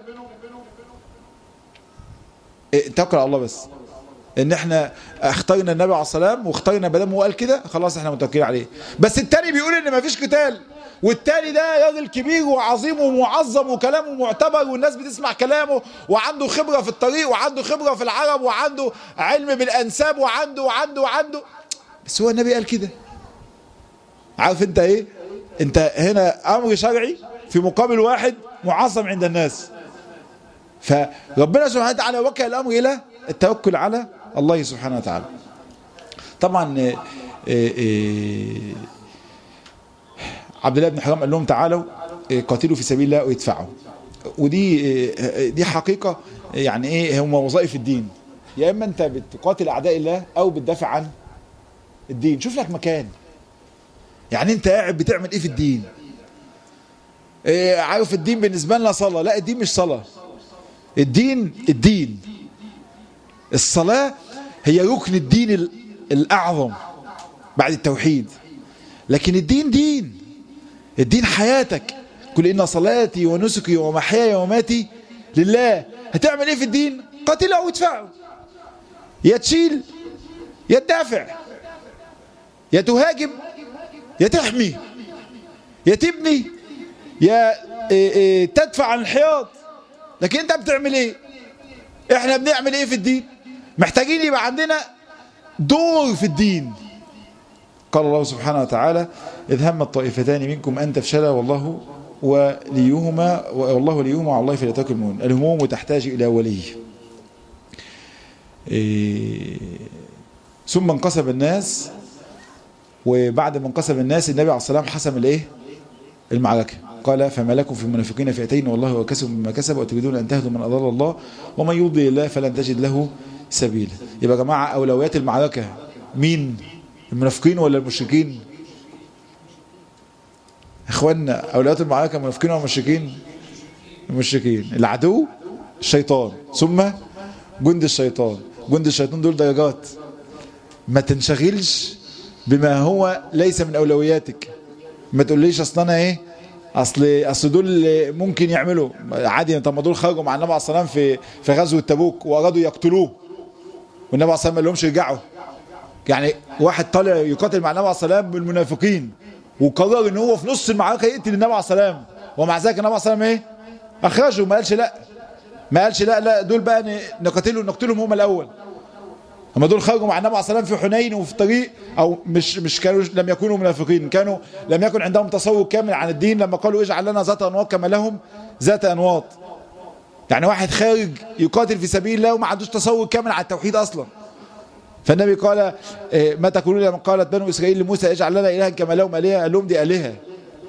إيه توكل على الله بس ان احنا اخترنا النبي عليه السلام واخترنا بدل هو قال كده خلاص احنا متوكلين عليه بس التاني بيقول ان مفيش قتال والتاني ده راجل كبير وعظيم ومعظم وكلامه معتبر والناس بتسمع كلامه وعنده خبرة في الطريق وعنده خبرة في العرب وعنده علم بالانساب وعنده وعنده وعنده بس هو النبي قال كده عارف انت ايه انت هنا امر شرعي في مقابل واحد معظم عند الناس فربنا سبحانه وتعالى وكل الامر الى التوكل على الله سبحانه وتعالى طبعا إيه إيه عبد الله بن حرام قال لهم تعالوا قاتلوا في سبيل الله ويدفعوا ودي دي حقيقة يعني ايه هم وظائف الدين يا اما انت بتقاتل اعداء الله او بتدافع عن الدين شوف لك مكان يعني انت قاعد بتعمل ايه في الدين إيه عارف الدين بالنسبة لنا صلاة لا الدين مش صلاة الدين الدين الصلاة هي ركن الدين الأعظم بعد التوحيد لكن الدين دين الدين حياتك كل إن صلاتي ونسكي ومحياي وماتي لله هتعمل ايه في الدين قاتله او ادفعه يا تشيل يا تدافع يا تهاجم يا تحمي يا تبني يا إيه إيه تدفع عن الحياض لكن انت بتعمل ايه احنا بنعمل ايه في الدين محتاجين يبقى عندنا دور في الدين قال الله سبحانه وتعالى إذ هم الطائفتان منكم أن تفشلا والله وليهما والله وليهما على الله فليتوكل المؤمنون الهموم تحتاج إلى ولي إيه ثم انقسم الناس وبعد ما انقسم الناس النبي عليه الصلاة والسلام حسم الايه المعركة قال فما لكم في المنافقين فئتين والله وكسب بما كسب وتريدون أن تهدوا من أضل الله ومن يضلل الله فلن تجد له سبيلا يبقى يا جماعة أولويات المعركة مين المنافقين ولا المشركين اخوانا اولويات المعركه المنافقين ولا المشركين المشركين العدو الشيطان ثم جند الشيطان جند الشيطان دول درجات ما تنشغلش بما هو ليس من اولوياتك ما تقوليش اصل انا ايه اصل اصل دول ممكن يعملوا عادي طب ما دول خرجوا مع النبي عليه الصلاه والسلام في في غزوه تبوك وارادوا يقتلوه والنبي عليه الصلاه والسلام ما لهمش يرجعوا يعني واحد طالع يقاتل مع النبي عليه الصلاه والسلام بالمنافقين وقرر ان هو في نص المعركه يقتل النبي عليه الصلاه والسلام ومع ذلك النبي عليه الصلاه والسلام ايه اخرجه ما قالش لا ما قالش لا لا دول بقى نقتلهم نقتلهم هم الاول هم دول خرجوا مع النبي عليه الصلاه والسلام في حنين وفي طريق او مش مش كانوا لم يكونوا منافقين كانوا لم يكن عندهم تصور كامل عن الدين لما قالوا اجعل لنا ذات انواط كما لهم ذات انواط يعني واحد خارج يقاتل في سبيل الله وما عندوش تصور كامل عن التوحيد اصلا فالنبي قال ما تقولون لما قالت بنو اسرائيل لموسى اجعل لنا الها كما لهم الهه قال لهم دي الهه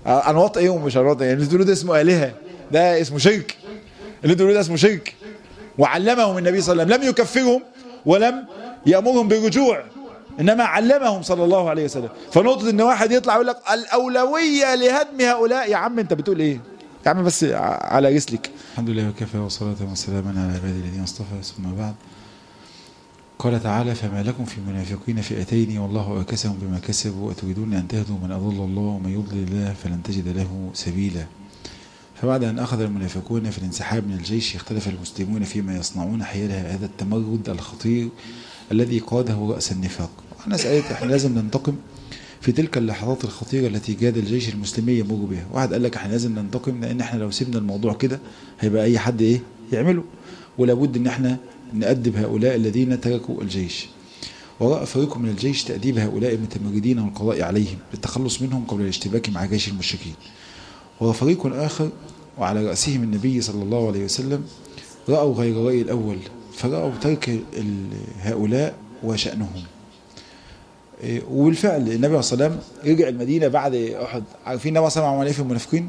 انواط ايه ومش انواط ايه اللي تقولوا ده اسمه الهه ده اسمه شرك اللي تقولوا ده اسمه شرك وعلمهم النبي صلى الله عليه وسلم لم يكفرهم ولم يامرهم بالرجوع انما علمهم صلى الله عليه وسلم فنقطه ان واحد يطلع يقول لك الاولويه لهدم هؤلاء يا عم انت بتقول ايه يا عم بس على رسلك الحمد لله وكفى وصلاة وسلاما على عباده الذين اصطفى ثم بعد قال تعالى فما لكم في المنافقين فئتين والله أكسهم بما كسبوا وتريدون أن تهدوا من أضل الله ومن يضلل الله فلن تجد له سبيلا فبعد أن أخذ المنافقون في الانسحاب من الجيش اختلف المسلمون فيما يصنعون حيال هذا التمرد الخطير الذي قاده رأس النفاق أنا سألت احنا لازم ننتقم في تلك اللحظات الخطيرة التي جاد الجيش المسلمي يمر بها واحد قال لك احنا لازم ننتقم لأن احنا لو سيبنا الموضوع كده هيبقى أي حد إيه يعمله ولابد ان احنا نأدب هؤلاء الذين تركوا الجيش ورأى فريق من الجيش تأديب هؤلاء المتمردين والقضاء عليهم للتخلص منهم قبل الاشتباك مع جيش المشركين وفريق آخر وعلى رأسهم النبي صلى الله عليه وسلم رأوا غير رأي الأول فرأوا ترك هؤلاء وشأنهم وبالفعل النبي عليه الصلاة والسلام رجع المدينة بعد أحد عارفين النبي صلى الله عليه وسلم عمل إيه في المنافقين؟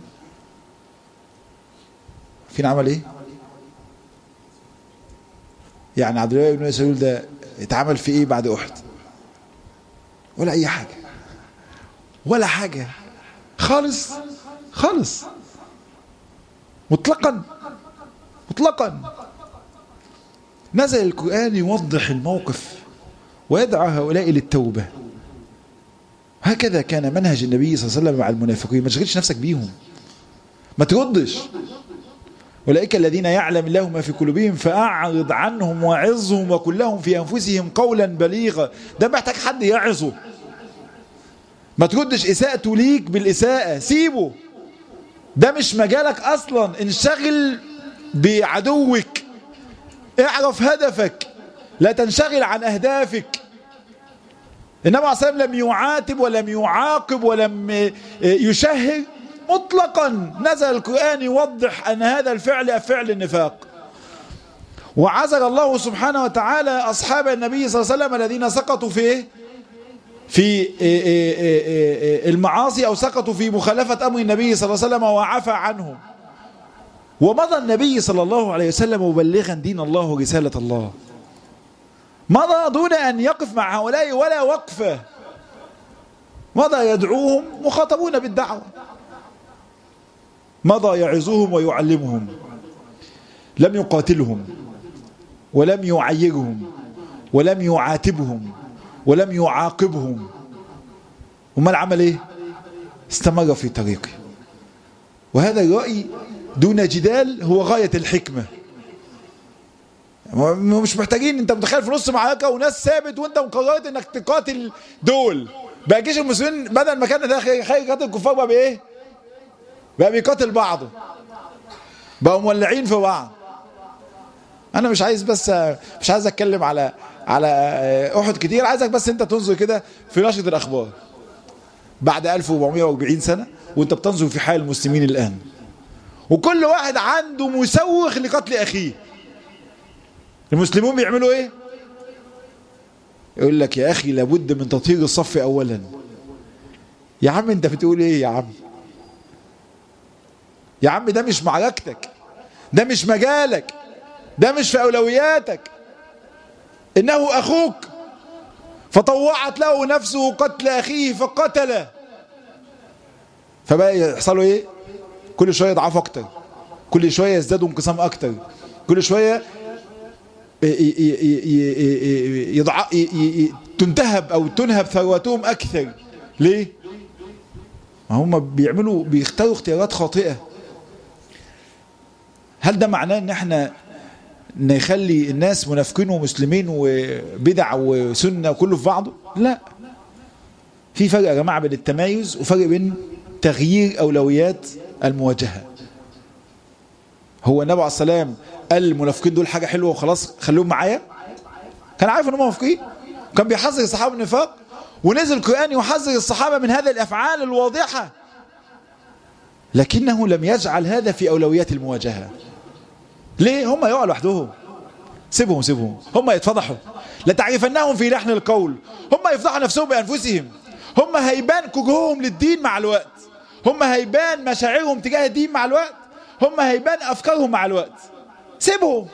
فين عمل إيه؟ يعني عبد الله بن مسعود ده اتعمل في ايه بعد احد ولا اي حاجه ولا حاجه خالص خالص مطلقا مطلقا نزل القرآن يوضح الموقف ويدعو هؤلاء للتوبة هكذا كان منهج النبي صلى الله عليه وسلم مع المنافقين ما تشغلش نفسك بيهم ما تردش أولئك الذين يعلم الله ما في قلوبهم فأعرض عنهم وعظهم وقل لهم في أنفسهم قولا بليغا ده محتاج حد يعظه ما تردش إساءته ليك بالإساءة سيبه ده مش مجالك أصلا انشغل بعدوك اعرف هدفك لا تنشغل عن أهدافك النبي عليه الصلاة والسلام لم يعاتب ولم يعاقب ولم يشهر مطلقا نزل القرآن يوضح أن هذا الفعل فعل النفاق وعزل الله سبحانه وتعالى أصحاب النبي صلى الله عليه وسلم الذين سقطوا في في المعاصي أو سقطوا في مخالفة أمر النبي صلى الله عليه وسلم وعفى عنهم ومضى النبي صلى الله عليه وسلم مبلغا دين الله ورسالة الله مضى دون أن يقف مع هؤلاء ولا وقفة مضى يدعوهم مخاطبون بالدعوة مضى يعظهم ويعلمهم لم يقاتلهم ولم يعيرهم ولم يعاتبهم ولم يعاقبهم وما العمل ايه استمر في طريقه وهذا الرأي دون جدال هو غاية الحكمة مش محتاجين انت متخيل في نص معركة وناس ثابت وانت مقررت انك تقاتل دول بقى جيش المسلمين بدل ما كان ده خارج يقاتل الكفار بقى بايه بقى بيقاتل بعضه بقوا مولعين في بعض انا مش عايز بس مش عايز اتكلم على على احد كتير عايزك بس انت تنظر كده في نشرة الاخبار بعد 1440 سنة وانت بتنظر في حال المسلمين الان وكل واحد عنده مسوخ لقتل اخيه المسلمون بيعملوا ايه يقول لك يا اخي لابد من تطهير الصف اولا يا عم انت بتقول ايه يا عم يا عم ده مش معركتك ده مش مجالك ده مش في اولوياتك انه اخوك فطوعت له نفسه قتل اخيه فقتله فبقى يحصل ايه كل شويه يضعفوا اكتر كل شويه يزدادوا انقسام اكتر كل شويه يضع تنتهب او تنهب ثروتهم اكثر ليه ما هم بيعملوا بيختاروا اختيارات خاطئه هل ده معناه ان احنا نخلي الناس منافقين ومسلمين وبدع وسنه وكله في بعضه لا في فرق يا جماعه بين التمايز وفرق بين تغيير اولويات المواجهه هو النبي عليه السلام قال المنافقين دول حاجه حلوه وخلاص خلوهم معايا كان عارف ان هم منافقين كان بيحذر الصحابه من النفاق ونزل القران يحذر الصحابه من هذه الافعال الواضحه لكنه لم يجعل هذا في اولويات المواجهه ليه هم يقعوا لوحدهم سيبهم سيبهم هم يتفضحوا لتعرفنهم في لحن القول هم يفضحوا نفسهم بانفسهم هم هيبان كجوهم للدين مع الوقت هم هيبان مشاعرهم تجاه الدين مع الوقت هم هيبان افكارهم مع الوقت سيبهم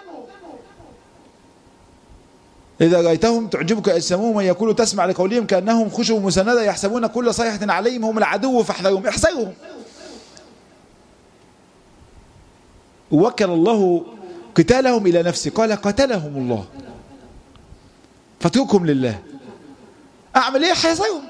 إذا رأيتهم تعجبك أجسامهم ويقولوا تسمع لقولهم كأنهم خشب مسندة يحسبون كل صيحة عليهم هم العدو فاحذرهم احذرهم وكل الله قتالهم إلى نفسه قال قتلهم الله فاتركهم لله أعمل إيه حيصيهم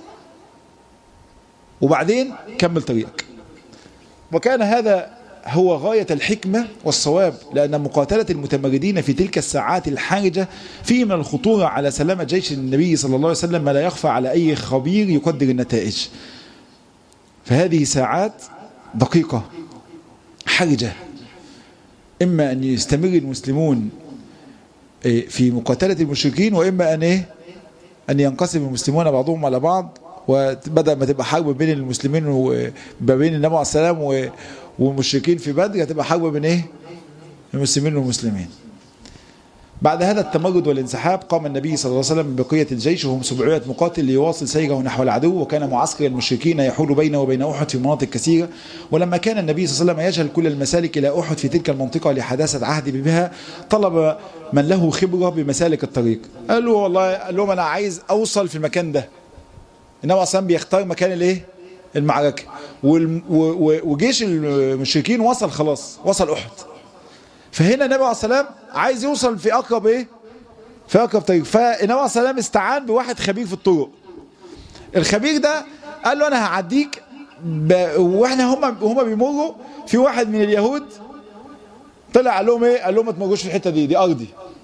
وبعدين كمل طريقك وكان هذا هو غاية الحكمة والصواب لأن مقاتلة المتمردين في تلك الساعات الحرجة فيه من الخطورة على سلامة جيش النبي صلى الله عليه وسلم ما لا يخفى على أي خبير يقدر النتائج فهذه ساعات دقيقة حرجة إما أن يستمر المسلمون في مقاتلة المشركين وإما أن إيه أن ينقسم المسلمون بعضهم على بعض وبدأ ما تبقى حرب بين المسلمين وما بين النبي عليه السلام والمشركين في بدر هتبقى حرب بين ايه المسلمين والمسلمين بعد هذا التمرد والانسحاب قام النبي صلى الله عليه وسلم ببقية الجيش وهم 700 مقاتل ليواصل سيره نحو العدو وكان معسكر المشركين يحول بينه وبين أحد في مناطق كثيرة ولما كان النبي صلى الله عليه وسلم يجهل كل المسالك إلى أحد في تلك المنطقة لحداثة عهد بها طلب من له خبرة بمسالك الطريق قال له والله قال لهم أنا عايز أوصل في المكان ده النبي صلى بيختار مكان الايه المعركة وجيش المشركين وصل خلاص وصل أحد فهنا النبي عليه السلام عايز يوصل في أقرب إيه في أقرب طريق فالنبي عليه السلام استعان بواحد خبير في الطرق الخبير ده قال له أنا هعديك ب... واحنا هم هم بيمروا في واحد من اليهود طلع قال لهم ايه قال لهم ما تمرجوش في الحته دي دي ارضي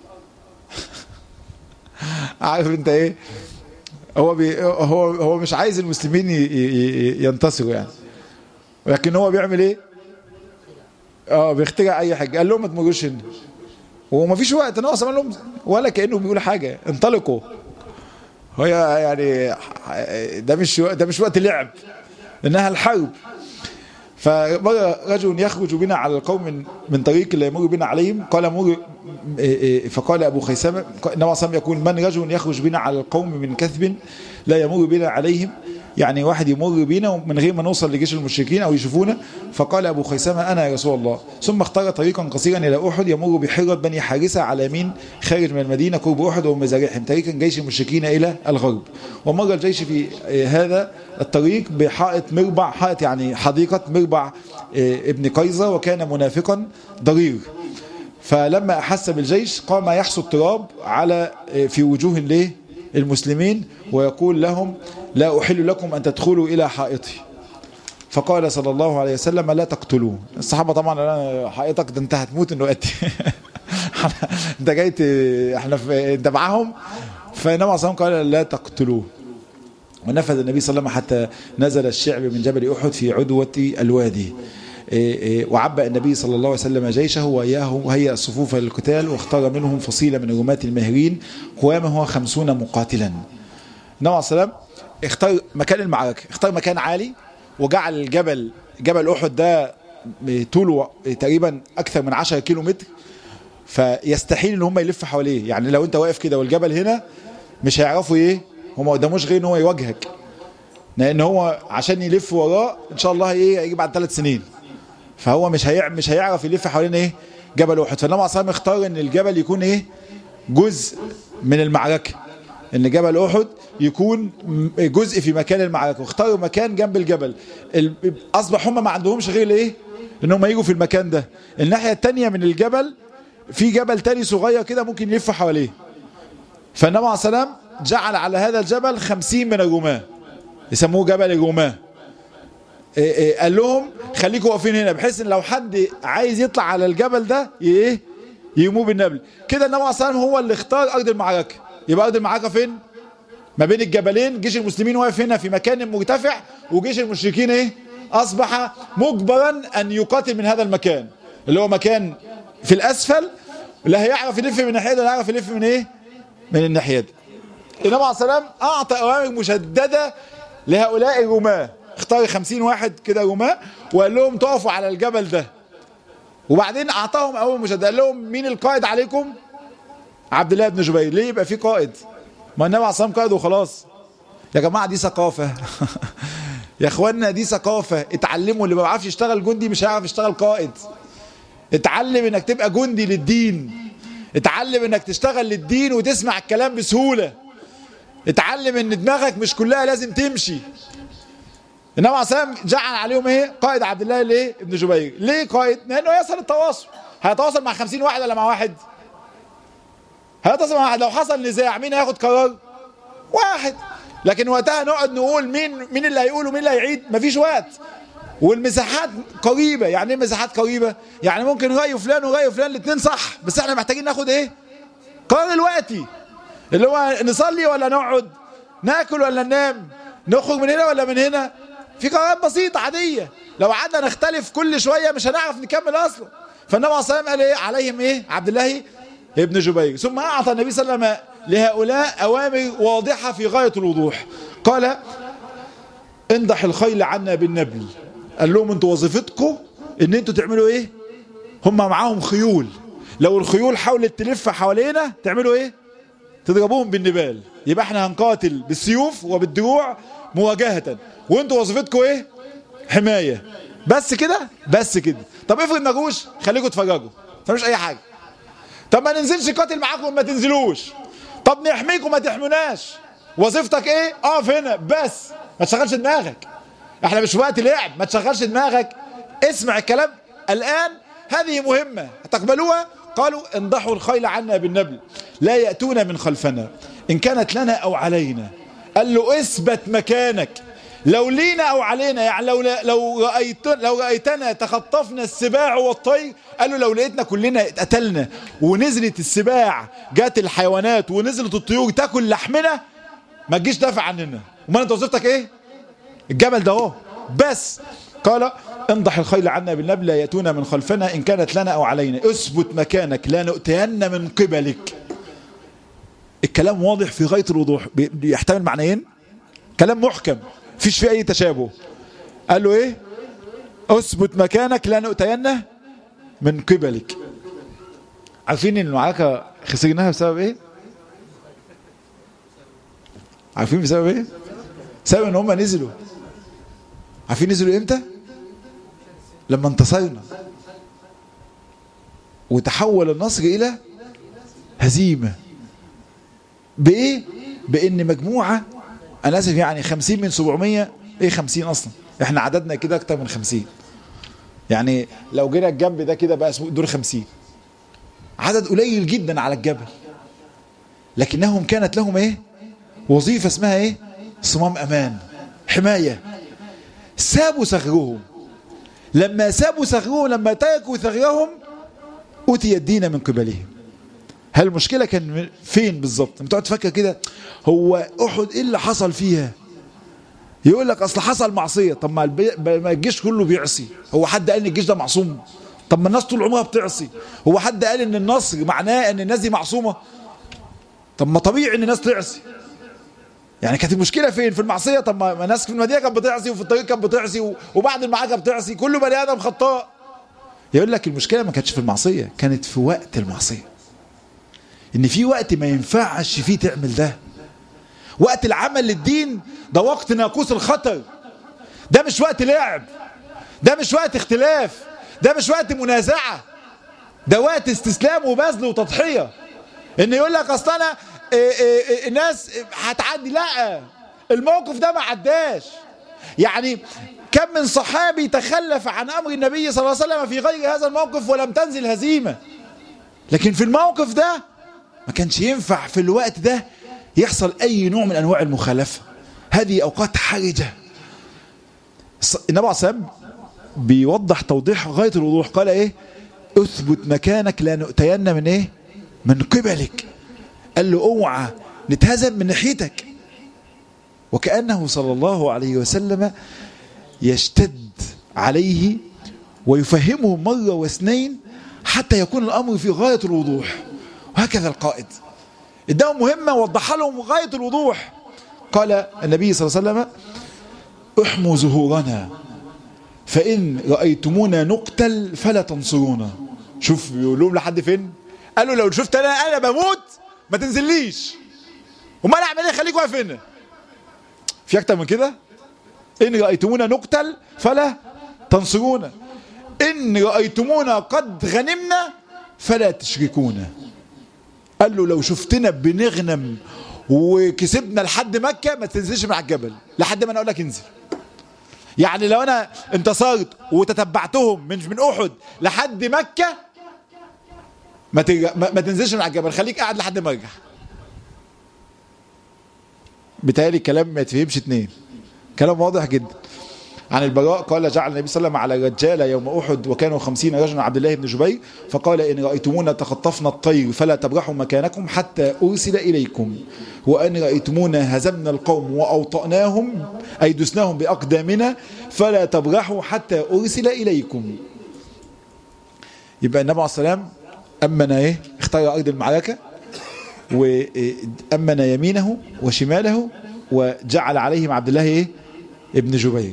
عارف انت ايه هو بي هو هو مش عايز المسلمين ينتصروا يعني لكن هو بيعمل ايه اه بيخترع اي حاجه قال لهم ما تمرجوش هنا وما فيش وقت انا اصلا لهم ولا كانه بيقول حاجه انطلقوا هي يعني ده مش ده مش وقت لعب انها الحرب فمر رجل يخرج بنا على القوم من, من طريق لا يمر بنا عليهم قال مر فقال ابو خيثمه النبي صلى يقول من رجل يخرج بنا على القوم من كثب لا يمر بنا عليهم يعني واحد يمر بينا من غير ما نوصل لجيش المشركين او يشوفونا فقال ابو خيثمه انا يا رسول الله ثم اختار طريقا قصيرا الى احد يمر بحره بني حارثه على يمين خارج من المدينه قرب احد ومزارعهم طريقا جيش المشركين الى الغرب ومر الجيش في هذا الطريق بحائط مربع حائط يعني حديقه مربع ابن قيظه وكان منافقا ضرير فلما احس بالجيش قام يحصو التراب على في وجوه ليه المسلمين ويقول لهم لا أحل لكم أن تدخلوا إلى حائطي فقال صلى الله عليه وسلم لا تقتلوه الصحابة طبعا حائطك ده انت هتموت دلوقتي انت جاي احنا في انت معاهم فإنما صلى قال لا تقتلوه ونفذ النبي صلى الله عليه وسلم حتى نزل الشعب من جبل أحد في عدوة الوادي وعبأ النبي صلى الله عليه وسلم جيشه وإياه وهيأ الصفوف للقتال واختار منهم فصيلة من الرماة الماهرين قوامه خمسون مقاتلا النبي عليه السلام اختار مكان المعركة اختار مكان عالي وجعل الجبل جبل أحد ده طوله تقريبا أكثر من 10 كيلو متر فيستحيل ان هم يلفوا حواليه يعني لو انت واقف كده والجبل هنا مش هيعرفوا ايه هم ما قداموش غير ان هو يواجهك لان هو عشان يلف وراه ان شاء الله ايه هيجي بعد ثلاث سنين فهو مش هيعرف مش هيعرف يلف حوالين ايه جبل احد فالنبي عليه الصلاه اختار ان الجبل يكون ايه جزء من المعركه ان جبل احد يكون جزء في مكان المعركه واختاروا مكان جنب الجبل اصبح هم ما عندهمش غير ايه ان هم يجوا في المكان ده الناحيه الثانيه من الجبل في جبل تاني صغير كده ممكن يلف حواليه فالنبي عليه السلام جعل على هذا الجبل خمسين من الرماه يسموه جبل الرماه قال لهم خليكم واقفين هنا بحيث ان لو حد عايز يطلع على الجبل ده ايه يقوموا بالنبل كده النبي عليه الصلاه والسلام هو اللي اختار ارض المعركه يبقى ارض المعركه فين ما بين الجبلين جيش المسلمين واقف هنا في مكان مرتفع وجيش المشركين ايه اصبح مجبرا ان يقاتل من هذا المكان اللي هو مكان في الاسفل لا هيعرف يلف من الناحيه دي ولا هيعرف يلف من ايه من الناحيه دي النبي عليه السلام اعطى اوامر مشدده لهؤلاء الرماه اختار خمسين واحد كده رماة وقال لهم تقفوا على الجبل ده وبعدين اعطاهم اول مشاهده قال لهم مين القائد عليكم عبد الله بن جبير ليه يبقى في قائد ما النبي عليه الصلاه قائد وخلاص يا جماعه دي ثقافه يا اخوانا دي ثقافة اتعلموا اللي ما بيعرفش يشتغل جندي مش هيعرف يشتغل قائد اتعلم انك تبقى جندي للدين اتعلم انك تشتغل للدين وتسمع الكلام بسهولة اتعلم ان دماغك مش كلها لازم تمشي النبي عليه الصلاه جعل عليهم ايه قائد عبد الله الايه ابن جبير ليه قائد لانه يسهل التواصل هيتواصل مع 50 واحد ولا مع واحد هيتواصل مع واحد لو حصل نزاع مين هياخد قرار واحد لكن وقتها نقعد نقول مين مين اللي هيقول ومين اللي هيعيد مفيش وقت والمساحات قريبة يعني ايه مساحات قريبة يعني ممكن رأي فلان ورأي فلان الاثنين صح بس احنا محتاجين ناخد ايه قرار دلوقتي اللي هو نصلي ولا نقعد ناكل ولا ننام نخرج من هنا ولا من هنا في قرارات بسيطة عادية لو قعدنا نختلف كل شوية مش هنعرف نكمل اصلا فالنبي عليه الصلاة قال ايه عليهم ايه عبد الله ابن جبير ثم اعطى النبي صلى الله عليه وسلم لهؤلاء اوامر واضحة في غاية الوضوح قال انضح الخيل عنا بالنبل قال لهم انتوا وظيفتكم ان انتوا تعملوا ايه هم معاهم خيول لو الخيول حاولت تلف حوالينا تعملوا ايه تضربوهم بالنبال يبقى احنا هنقاتل بالسيوف وبالدروع مواجهة وانتوا وظيفتكم ايه حماية بس كده بس كده طب افرض ما جوش خليكم تفرجوا فمش اي حاجة طب ما ننزلش قاتل معاكم ما تنزلوش طب نحميكم ما تحموناش وظيفتك ايه اقف هنا بس ما تشغلش دماغك احنا مش في وقت لعب ما تشغلش دماغك اسمع الكلام الان هذه مهمة هتقبلوها قالوا انضحوا الخيل عنا بالنبل لا يأتون من خلفنا إن كانت لنا أو علينا قال له اثبت مكانك لو لينا أو علينا يعني لو لو رأيت لو رأيتنا تخطفنا السباع والطير قال له لو لقيتنا كلنا اتقتلنا ونزلت السباع جات الحيوانات ونزلت الطيور تاكل لحمنا ما تجيش دافع عننا امال انت وظيفتك ايه الجبل ده اهو بس قال انضح الخيل عنا بالنبل لا يأتون من خلفنا إن كانت لنا أو علينا اثبت مكانك لا نؤتين من قبلك الكلام واضح في غاية الوضوح بيحتمل معنيين كلام محكم فيش فيه أي تشابه قال له إيه اثبت مكانك لا نؤتين من قبلك عارفين ان المعركة خسرناها بسبب ايه عارفين بسبب ايه بسبب ان هم نزلوا عارفين نزلوا امتى لما انتصرنا وتحول النصر الى هزيمة بايه بان مجموعة انا اسف يعني خمسين من سبعمية ايه خمسين اصلا احنا عددنا كده اكتر من خمسين يعني لو جينا الجنب ده كده بقى اسمه دور خمسين عدد قليل جدا على الجبل لكنهم كانت لهم ايه وظيفة اسمها ايه صمام امان حماية سابوا ثغرهم لما سابوا ثغرهم لما تركوا ثغرهم أتي الدين من قبلهم هل المشكلة كان فين بالظبط بتقعد تفكر كده هو أحد إيه اللي حصل فيها يقول لك أصل حصل معصية طب ما الجيش كله بيعصي هو حد قال إن الجيش ده معصوم طب ما الناس طول عمرها بتعصي هو حد قال إن النصر معناه إن الناس دي معصومة طب ما طبيعي إن الناس تعصي يعني كانت المشكله فين في المعصيه طب ما الناس في المدينه كانت بتعصي وفي الطريق كانت بتعصي وبعد المعركه بتعصي كل بني ادم خطاء يقول لك المشكله ما كانتش في المعصيه كانت في وقت المعصيه ان في وقت ما ينفعش فيه تعمل ده وقت العمل للدين ده وقت ناقوس الخطر ده مش وقت لعب ده مش وقت اختلاف ده مش وقت منازعه ده وقت استسلام وبذل وتضحيه ان يقول لك اصل انا إيه إيه الناس هتعدي لا الموقف ده ما عداش يعني كم من صحابي تخلف عن امر النبي صلى الله عليه وسلم في غير هذا الموقف ولم تنزل هزيمه لكن في الموقف ده ما كانش ينفع في الوقت ده يحصل اي نوع من انواع المخالفه هذه اوقات حرجه النبي عليه الصلاه بيوضح توضيح غايه الوضوح قال ايه اثبت مكانك لا نؤتين من ايه من قبلك قال له اوعى نتهزم من ناحيتك وكأنه صلى الله عليه وسلم يشتد عليه ويفهمه مرة واثنين حتى يكون الأمر في غاية الوضوح وهكذا القائد اداهم مهمة وضحها لهم غاية الوضوح قال النبي صلى الله عليه وسلم احموا ظهورنا فإن رأيتمونا نقتل فلا تنصرونا شوف بيقول لهم لحد فين قالوا لو شفت انا انا بموت ما تنزليش امال اعمل ايه خليك واقف هنا في اكتر من كده إن رأيتمونا نقتل فلا تنصرونا إن رأيتمونا قد غنمنا فلا تشركونا قال له لو شفتنا بنغنم وكسبنا لحد مكة ما تنزلش من على الجبل لحد ما انا اقول لك انزل يعني لو انا انتصرت وتتبعتهم من من احد لحد مكة ما, ترجع ما, ما تنزلش من على الجبل خليك قاعد لحد ما ارجع بتهيألي الكلام ما يتفهمش اتنين كلام واضح جدا عن البراء قال جعل النبي صلى الله عليه وسلم على رجال يوم أحد وكانوا خمسين رجلا عبد الله بن جبير فقال إن رأيتمونا تخطفنا الطير فلا تبرحوا مكانكم حتى أرسل إليكم وأن رأيتمونا هزمنا القوم وأوطأناهم أي دسناهم بأقدامنا فلا تبرحوا حتى أرسل إليكم يبقى النبي عليه السلام أمن إيه اختار أرض المعركة وأمن يمينه وشماله وجعل عليهم عبد الله إيه ابن جبير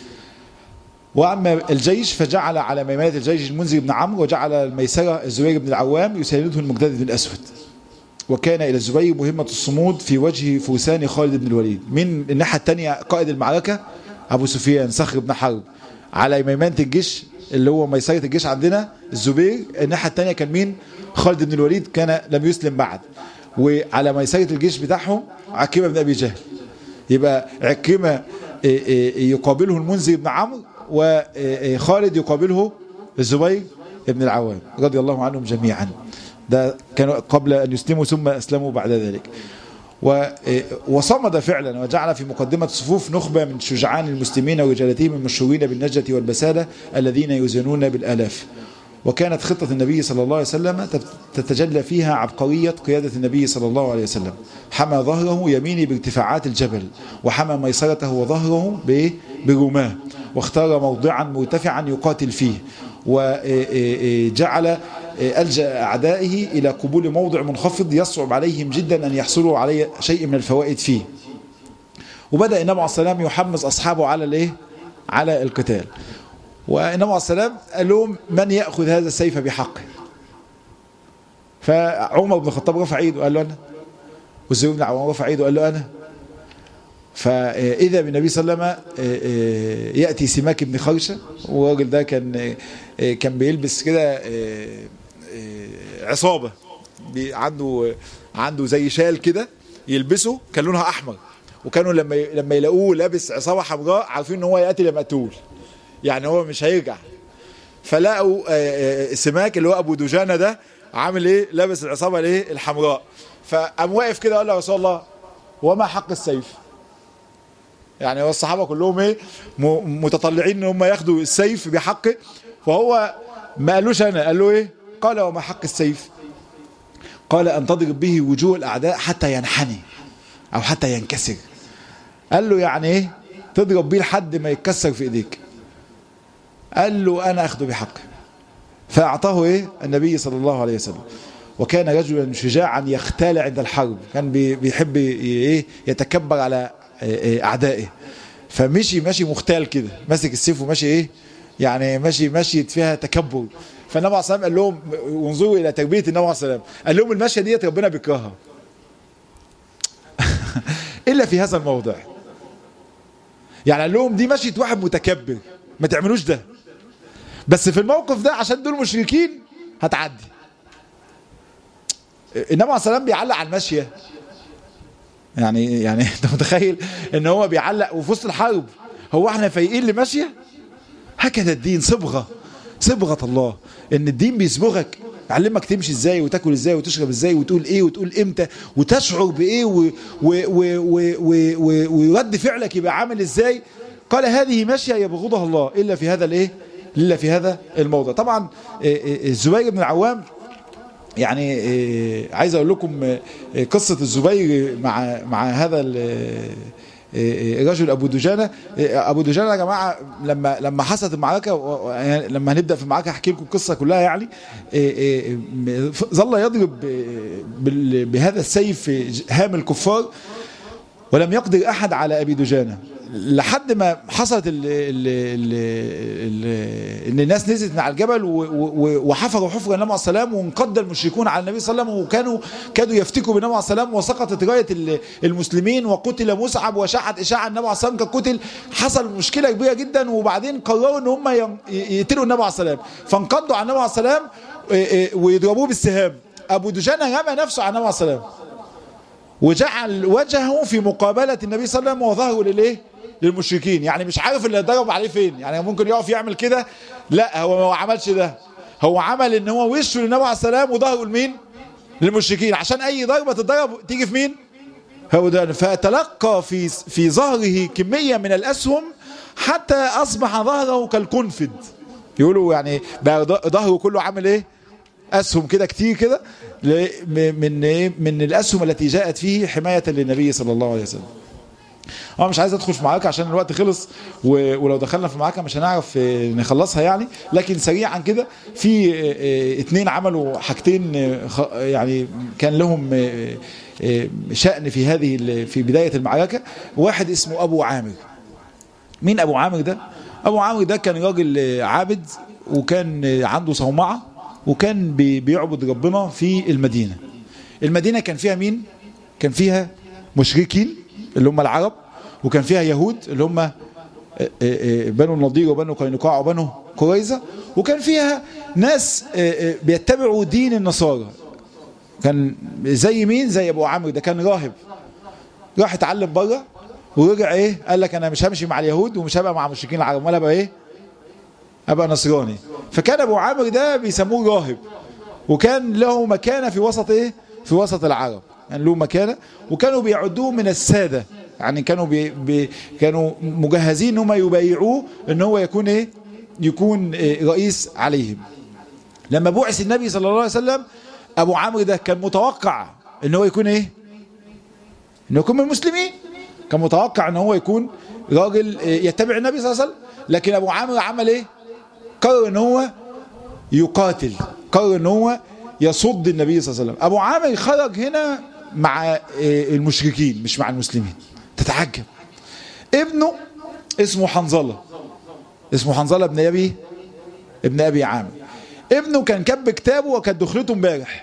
وأما الجيش فجعل على ميمنة الجيش المنذر بن عمرو وجعل الميسرة الزبير بن العوام يسانده المقداد بن الأسود وكان إلى الزبير مهمة الصمود في وجه فرسان خالد بن الوليد من الناحية الثانية قائد المعركة أبو سفيان صخر بن حرب على ميمنة الجيش اللي هو ميسرة الجيش عندنا الزبير الناحية الثانية كان مين خالد بن الوليد كان لم يسلم بعد وعلى ميسرة الجيش بتاعهم عكرمة بن أبي جهل يبقى عكرمة يقابله المنذر بن عمرو وخالد يقابله الزبير بن العوام رضي الله عنهم جميعا ده كانوا قبل أن يسلموا ثم أسلموا بعد ذلك وصمد فعلا وجعل في مقدمة الصفوف نخبة من شجعان المسلمين ورجالتهم المشهورين بالنجدة والبسالة الذين يزنون بالآلاف وكانت خطة النبي صلى الله عليه وسلم تتجلى فيها عبقرية قيادة النبي صلى الله عليه وسلم حمى ظهره يميني بارتفاعات الجبل وحمى ميسرته وظهره برماه واختار موضعا مرتفعا يقاتل فيه وجعل ألجأ أعدائه إلى قبول موضع منخفض يصعب عليهم جدا أن يحصلوا عليه شيء من الفوائد فيه وبدأ النبي عليه السلام يحمس أصحابه على الايه على القتال والنبي عليه السلام قال لهم من يأخذ هذا السيف بحقه فعمر بن الخطاب رفع ايده قال له أنا والزبير بن عوام رفع ايده قال له أنا فإذا بالنبي صلى الله عليه وسلم يأتي سماك بن خرشة والراجل ده كان كان بيلبس كده عصابة عنده عنده زي شال كده يلبسه كان لونها أحمر وكانوا لما لما يلاقوه لابس عصابة حمراء عارفين ان هو يأتي لمقتول يعني هو مش هيرجع فلقوا سماك اللي هو ابو دجانه ده عامل ايه لابس العصابه الايه الحمراء فقام واقف كده قال له يا رسول الله وما حق السيف يعني هو الصحابه كلهم ايه متطلعين ان هم ياخدوا السيف بحقه فهو ما قالوش انا قال له ايه قال وما حق السيف قال ان تضرب به وجوه الاعداء حتى ينحني او حتى ينكسر قال له يعني ايه تضرب بيه لحد ما يتكسر في ايديك قال له أنا أخذ بحقه فأعطاه إيه النبي صلى الله عليه وسلم وكان رجلا شجاعا يختال عند الحرب كان بيحب إيه يتكبر على أعدائه فمشي ماشي مختال كده ماسك السيف وماشي إيه يعني ماشي ماشي فيها تكبر فالنبي عليه الصلاة قال لهم وانظروا إلى تربية النبي عليه الصلاة قال لهم المشية ديت ربنا بيكرهها إلا في هذا الموضع يعني قال لهم دي مشية واحد متكبر ما تعملوش ده بس في الموقف ده عشان دول مشركين هتعدي النبي عليه السلام بيعلق على الماشيه يعني يعني انت متخيل ان هو بيعلق وفي وسط الحرب هو احنا فايقين لماشيه هكذا الدين صبغه صبغه الله ان الدين بيصبغك يعلمك تمشي ازاي وتاكل ازاي وتشرب ازاي وتقول ايه وتقول امتى وتشعر بايه ورد فعلك يبقى عامل ازاي قال هذه ماشيه يبغضها الله الا في هذا الايه الا في هذا الموضع طبعا الزبير بن العوام يعني عايز اقول لكم قصه الزبير مع مع هذا الرجل ابو دجانه ابو دجانه يا جماعه لما لما حصلت المعركه لما هنبدا في المعركه احكي لكم القصه كلها يعني ظل يضرب بهذا السيف هام الكفار ولم يقدر احد على ابي دجانه لحد ما حصلت ال ال ال ال ان الناس نزلت من على الجبل وحفروا حفر النبي عليه السلام وانقض المشركون على النبي صلى الله عليه وسلم وكانوا كادوا يفتكوا بالنبي عليه السلام وسقطت رايه المسلمين وقتل مصعب وشاعت اشاعه النبي عليه السلام كان قتل حصل مشكله كبيره جدا وبعدين قرروا ان هم يقتلوا النبي عليه السلام فانقضوا على النبي عليه السلام ويضربوه بالسهام ابو دجانه رمى نفسه على النبي عليه السلام وجعل وجهه في مقابلة النبي صلى الله عليه وسلم وظهره للايه للمشركين يعني مش عارف اللي ضرب عليه فين يعني ممكن يقف يعمل كده لا هو ما عملش ده هو عمل ان هو وشه للنبي عليه السلام وظهره لمين للمشركين عشان اي ضربة تضرب تيجي في مين هو ده فتلقى في في ظهره كمية من الاسهم حتى اصبح ظهره كالكنفد يقولوا يعني بقى ظهره كله عامل ايه اسهم كده كتير كده من من الاسهم التي جاءت فيه حمايه للنبي صلى الله عليه وسلم انا مش عايز ادخل في معركه عشان الوقت خلص ولو دخلنا في معركه مش هنعرف نخلصها يعني لكن سريعا كده في اتنين عملوا حاجتين يعني كان لهم شأن في هذه في بداية المعركة واحد اسمه أبو عامر مين أبو عامر ده أبو عامر ده كان راجل عابد وكان عنده صومعة وكان بيعبد ربنا في المدينة المدينة كان فيها مين كان فيها مشركين اللي هم العرب وكان فيها يهود اللي هم بنو النضير وبنو قينقاع وبنو قريظة وكان فيها ناس بيتبعوا دين النصارى كان زي مين زي ابو عمرو ده كان راهب راح اتعلم بره ورجع ايه قال لك انا مش همشي مع اليهود ومش هبقى مع مشركين العرب ولا ابقى ايه ابقى نصراني فكان ابو عامر ده بيسموه راهب وكان له مكانه في وسط ايه في وسط العرب يعني له مكانه وكانوا بيعدوه من الساده يعني كانوا بي بي كانوا مجهزين ان هم يبايعوه ان هو يكون ايه يكون إيه رئيس عليهم لما بعث النبي صلى الله عليه وسلم ابو عمرو ده كان متوقع ان هو يكون ايه انه يكون من المسلمين كان متوقع ان هو يكون راجل يتبع النبي صلى الله عليه وسلم لكن ابو عمرو عمل ايه قرر ان هو يقاتل قرر ان هو يصد النبي صلى الله عليه وسلم ابو عامر خرج هنا مع المشركين مش مع المسلمين تتعجب ابنه اسمه حنظله اسمه حنظله ابن ابي ابن ابي عامر ابنه كان كب كتابه وكانت دخلته امبارح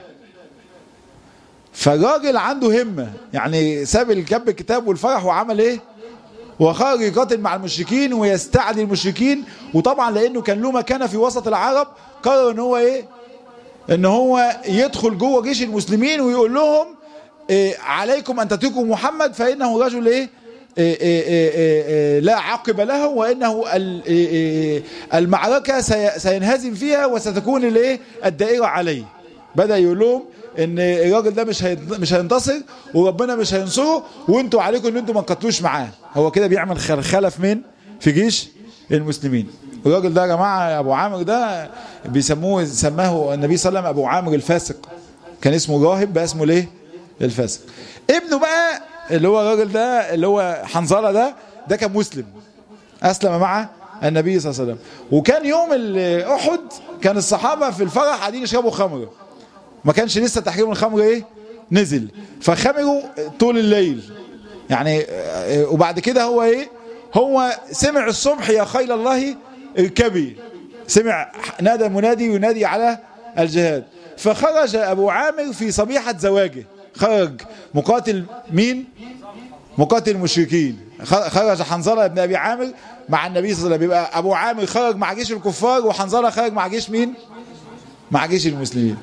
فالراجل عنده همه يعني ساب الكب الكتاب والفرح وعمل ايه وخرج يقاتل مع المشركين ويستعدي المشركين وطبعا لانه كان له مكانه في وسط العرب قرر ان هو ايه ان هو يدخل جوه جيش المسلمين ويقول لهم إيه عليكم ان تتركوا محمد فانه رجل ايه, إيه, إيه, إيه, إيه لا عقب له وانه إيه المعركه سينهزم فيها وستكون الايه الدائره عليه بدا يقول لهم ان الراجل ده مش مش هينتصر وربنا مش هينصره وانتوا عليكم ان انتوا ما تقاتلوش معاه هو كده بيعمل خلخله في مين في جيش المسلمين الراجل ده يا جماعه ابو عامر ده بيسموه سماه النبي صلى الله عليه وسلم ابو عامر الفاسق كان اسمه راهب بقى اسمه ليه الفاسق ابنه بقى اللي هو الراجل ده اللي هو حنظله ده ده كان مسلم اسلم مع النبي صلى الله عليه وسلم وكان يوم احد كان الصحابه في الفرح قاعدين يشربوا خمر ما كانش لسه تحريم الخمر ايه نزل فخمروا طول الليل يعني وبعد كده هو ايه هو سمع الصبح يا خيل الله اركبي سمع نادى منادي ينادي على الجهاد فخرج ابو عامر في صبيحة زواجه خرج مقاتل مين مقاتل المشركين خرج حنظله بن ابي عامر مع النبي صلى الله عليه وسلم يبقى ابو عامر خرج مع جيش الكفار وحنظله خرج مع جيش مين مع جيش المسلمين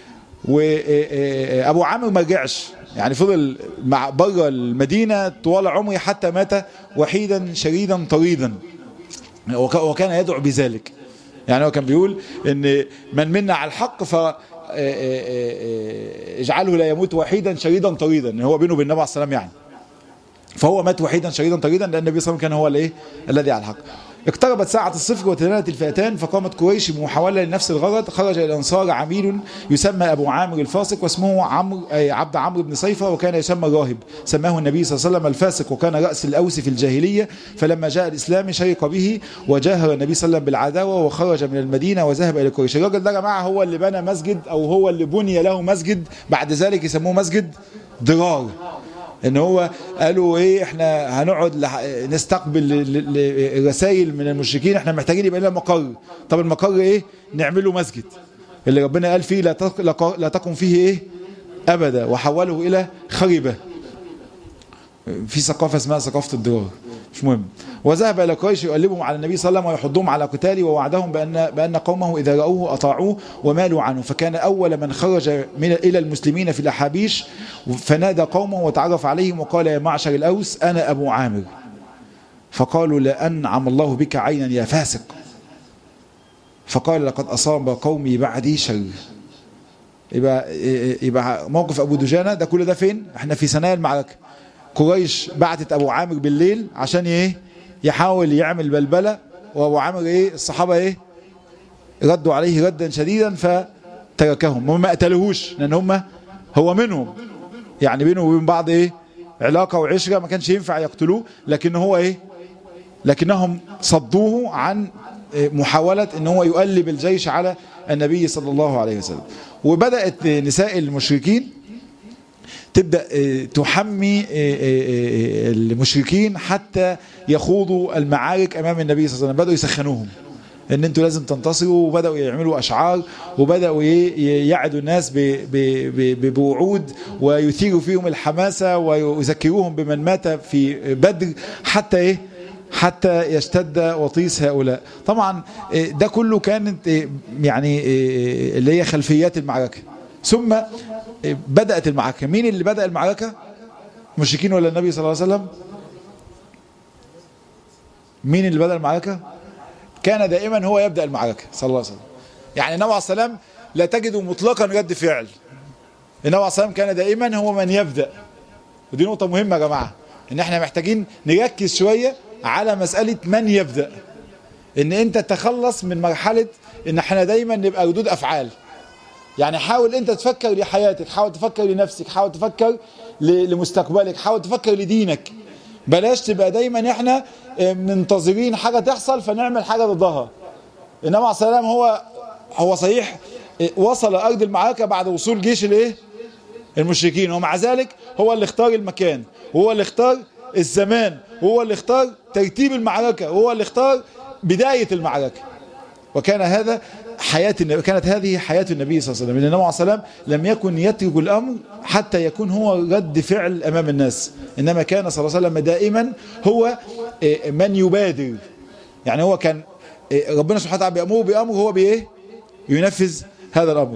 وابو عامر ما رجعش يعني فضل مع بره المدينه طوال عمره حتى مات وحيدا شريدا طريدا وكان يدعو بذلك يعني هو كان بيقول ان من منا على الحق ف اجعله لا يموت وحيدا شريدا طريدا هو بينه وبين النبي عليه السلام يعني فهو مات وحيدا شريدا طريدا لان النبي صلى الله عليه وسلم كان هو الايه الذي على الحق اقتربت ساعة الصفر وتنالت الفئتان فقامت قريش بمحاولة لنفس الغرض خرج إلى الأنصار عميل يسمى أبو عامر الفاسق واسمه عمرو عبد عمرو بن صيفة وكان يسمى راهب سماه النبي صلى الله عليه وسلم الفاسق وكان رأس الأوس في الجاهلية فلما جاء الإسلام شرق به وجاهر النبي صلى الله عليه وسلم بالعداوة وخرج من المدينة وذهب إلى قريش الراجل ده يا جماعة هو اللي بنى مسجد أو هو اللي بني له مسجد بعد ذلك يسموه مسجد ضرار ان هو قالوا ايه احنا هنقعد نستقبل الرسائل من المشركين احنا محتاجين يبقى لنا مقر طب المقر ايه نعمله مسجد اللي ربنا قال فيه لا لا تقم فيه ايه ابدا وحوله الى خربه في ثقافه اسمها ثقافه الدرار مش مهم وذهب الى قريش يقلبهم على النبي صلى الله عليه وسلم ويحضهم على قتاله ووعدهم بان بان قومه اذا راوه اطاعوه ومالوا عنه فكان اول من خرج من الى المسلمين في الاحابيش فنادى قومه وتعرف عليهم وقال يا معشر الاوس انا ابو عامر فقالوا لانعم الله بك عينا يا فاسق فقال لقد اصاب قومي بعدي شر يبقى يبقى موقف ابو دجانه ده كل ده فين احنا في ثنايا المعركه قريش بعتت ابو عامر بالليل عشان ايه يحاول يعمل بلبله وابو عامر ايه الصحابه ايه ردوا عليه ردا شديدا فتركهم هم ما قتلوهوش لان هم هو منهم يعني بينه وبين بعض ايه علاقه وعشره ما كانش ينفع يقتلوه لكن هو ايه لكنهم صدوه عن محاولة ان هو يقلب الجيش على النبي صلى الله عليه وسلم وبدأت نساء المشركين تبدأ تحمي المشركين حتى يخوضوا المعارك امام النبي صلى الله عليه وسلم بدأوا يسخنوهم ان انتوا لازم تنتصروا وبدأوا يعملوا اشعار وبدأوا يعدوا الناس بوعود ويثيروا فيهم الحماسة ويذكروهم بمن مات في بدر حتى ايه حتى يشتد وطيس هؤلاء طبعا ده كله كانت يعني اللي هي خلفيات المعركة ثم بدأت المعركة مين اللي بدأ المعركة المشركين ولا النبي صلى الله عليه وسلم مين اللي بدأ المعركة كان دائما هو يبدأ المعركة صلى الله عليه وسلم يعني النبي عليه السلام لا تجد مطلقا رد فعل النبي عليه السلام كان دائما هو من يبدأ ودي نقطة مهمة يا جماعة ان احنا محتاجين نركز شوية على مسألة من يبدأ ان انت تخلص من مرحلة ان احنا دايما نبقى ردود افعال يعني حاول انت تفكر لحياتك حاول تفكر لنفسك حاول تفكر لمستقبلك حاول تفكر لدينك بلاش تبقى دايما احنا منتظرين حاجة تحصل فنعمل حاجة ضدها انما عليه السلام هو هو صحيح وصل ارض المعركة بعد وصول جيش الايه المشركين ومع ذلك هو اللي اختار المكان وهو اللي اختار الزمان وهو اللي اختار ترتيب المعركة وهو اللي اختار بداية المعركة وكان هذا حياة النبي كانت هذه حياة النبي صلى الله عليه وسلم النبي عليه السلام لم يكن يترك الأمر حتى يكون هو رد فعل أمام الناس إنما كان صلى الله عليه وسلم دائما هو من يبادر يعني هو كان ربنا سبحانه وتعالى بيأمره بأمر هو بإيه ينفذ هذا الأمر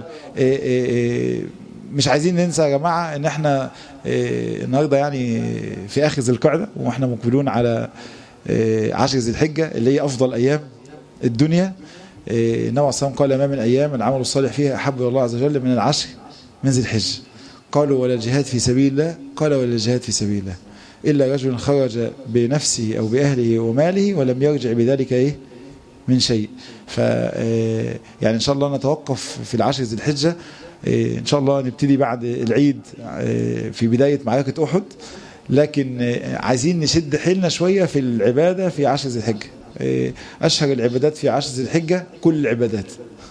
مش عايزين ننسى يا جماعة ان احنا النهاردة يعني في اخر ذي القعدة واحنا مقبلون على عشر ذي الحجة اللي هي افضل ايام الدنيا النبي عليه الصلاة قال ما من ايام العمل الصالح فيها احب الى الله عز وجل من العشر من ذي الحجة قالوا ولا الجهاد في سبيل الله قال ولا الجهاد في سبيل الله إلا رجل خرج بنفسه أو بأهله وماله ولم يرجع بذلك إيه من شيء ف يعني إن شاء الله نتوقف في العشر ذي الحجة إن شاء الله نبتدي بعد العيد في بداية معركة أحد لكن عايزين نشد حيلنا شوية في العبادة في عشر ذي الحجة أشهر العبادات في عشر ذي الحجة كل العبادات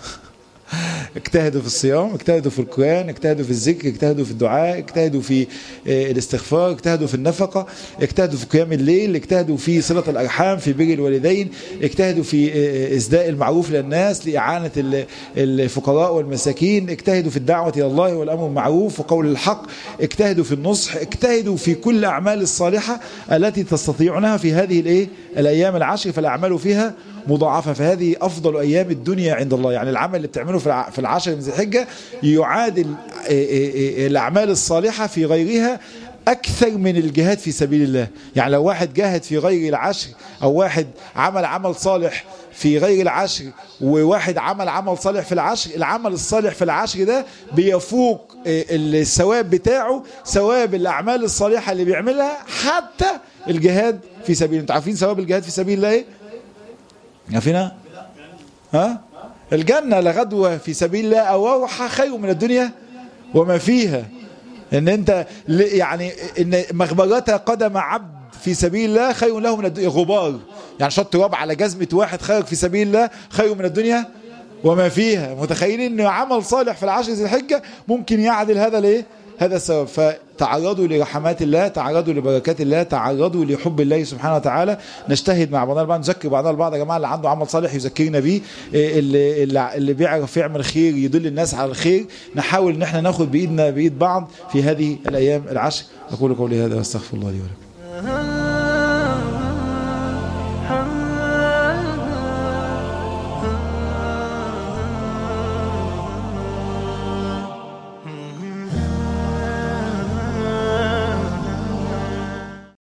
اجتهدوا في الصيام اجتهدوا في القرآن اجتهدوا في الذكر اجتهدوا في الدعاء اجتهدوا في الاستغفار اجتهدوا في النفقة اجتهدوا في قيام الليل اجتهدوا في صلة الأرحام في بر الوالدين اجتهدوا في إسداء المعروف للناس لإعانة الفقراء والمساكين اجتهدوا في الدعوة إلى الله والأمر بالمعروف وقول الحق اجتهدوا في النصح اجتهدوا في كل الأعمال الصالحة التي تستطيعونها في هذه الايه الأيام العشر فالأعمال فيها مضاعفة فهذه أفضل أيام الدنيا عند الله يعني العمل اللي بتعمله في العشر من ذي الحجة يعادل الأعمال الصالحة في غيرها أكثر من الجهاد في سبيل الله يعني لو واحد جاهد في غير العشر أو واحد عمل عمل صالح في غير العشر وواحد عمل عمل صالح في العشر العمل الصالح في العشر ده بيفوق الثواب بتاعه ثواب الأعمال الصالحة اللي بيعملها حتى الجهاد في سبيل انتوا عارفين ثواب الجهاد في سبيل الله ايه عارفينها ها الجنة لغدوة في سبيل الله أو روحة خير من الدنيا وما فيها ان انت يعني ان مغبرة قدم عبد في سبيل الله خير له من الدنيا غبار يعني شط تراب على جزمة واحد خارج في سبيل الله خير من الدنيا وما فيها متخيلين ان عمل صالح في العشر ذي الحجة ممكن يعدل هذا الايه هذا السبب فتعرضوا لرحمات الله تعرضوا لبركات الله تعرضوا لحب الله سبحانه وتعالى نجتهد مع بعضنا البعض نذكر بعضنا البعض يا جماعه اللي عنده عمل صالح يذكرنا بيه اللي, اللي, اللي بيعرف يعمل خير يدل الناس على الخير نحاول ان احنا ناخد بايدنا بايد بعض في هذه الايام العشر اقول قولي هذا واستغفر الله لي ولكم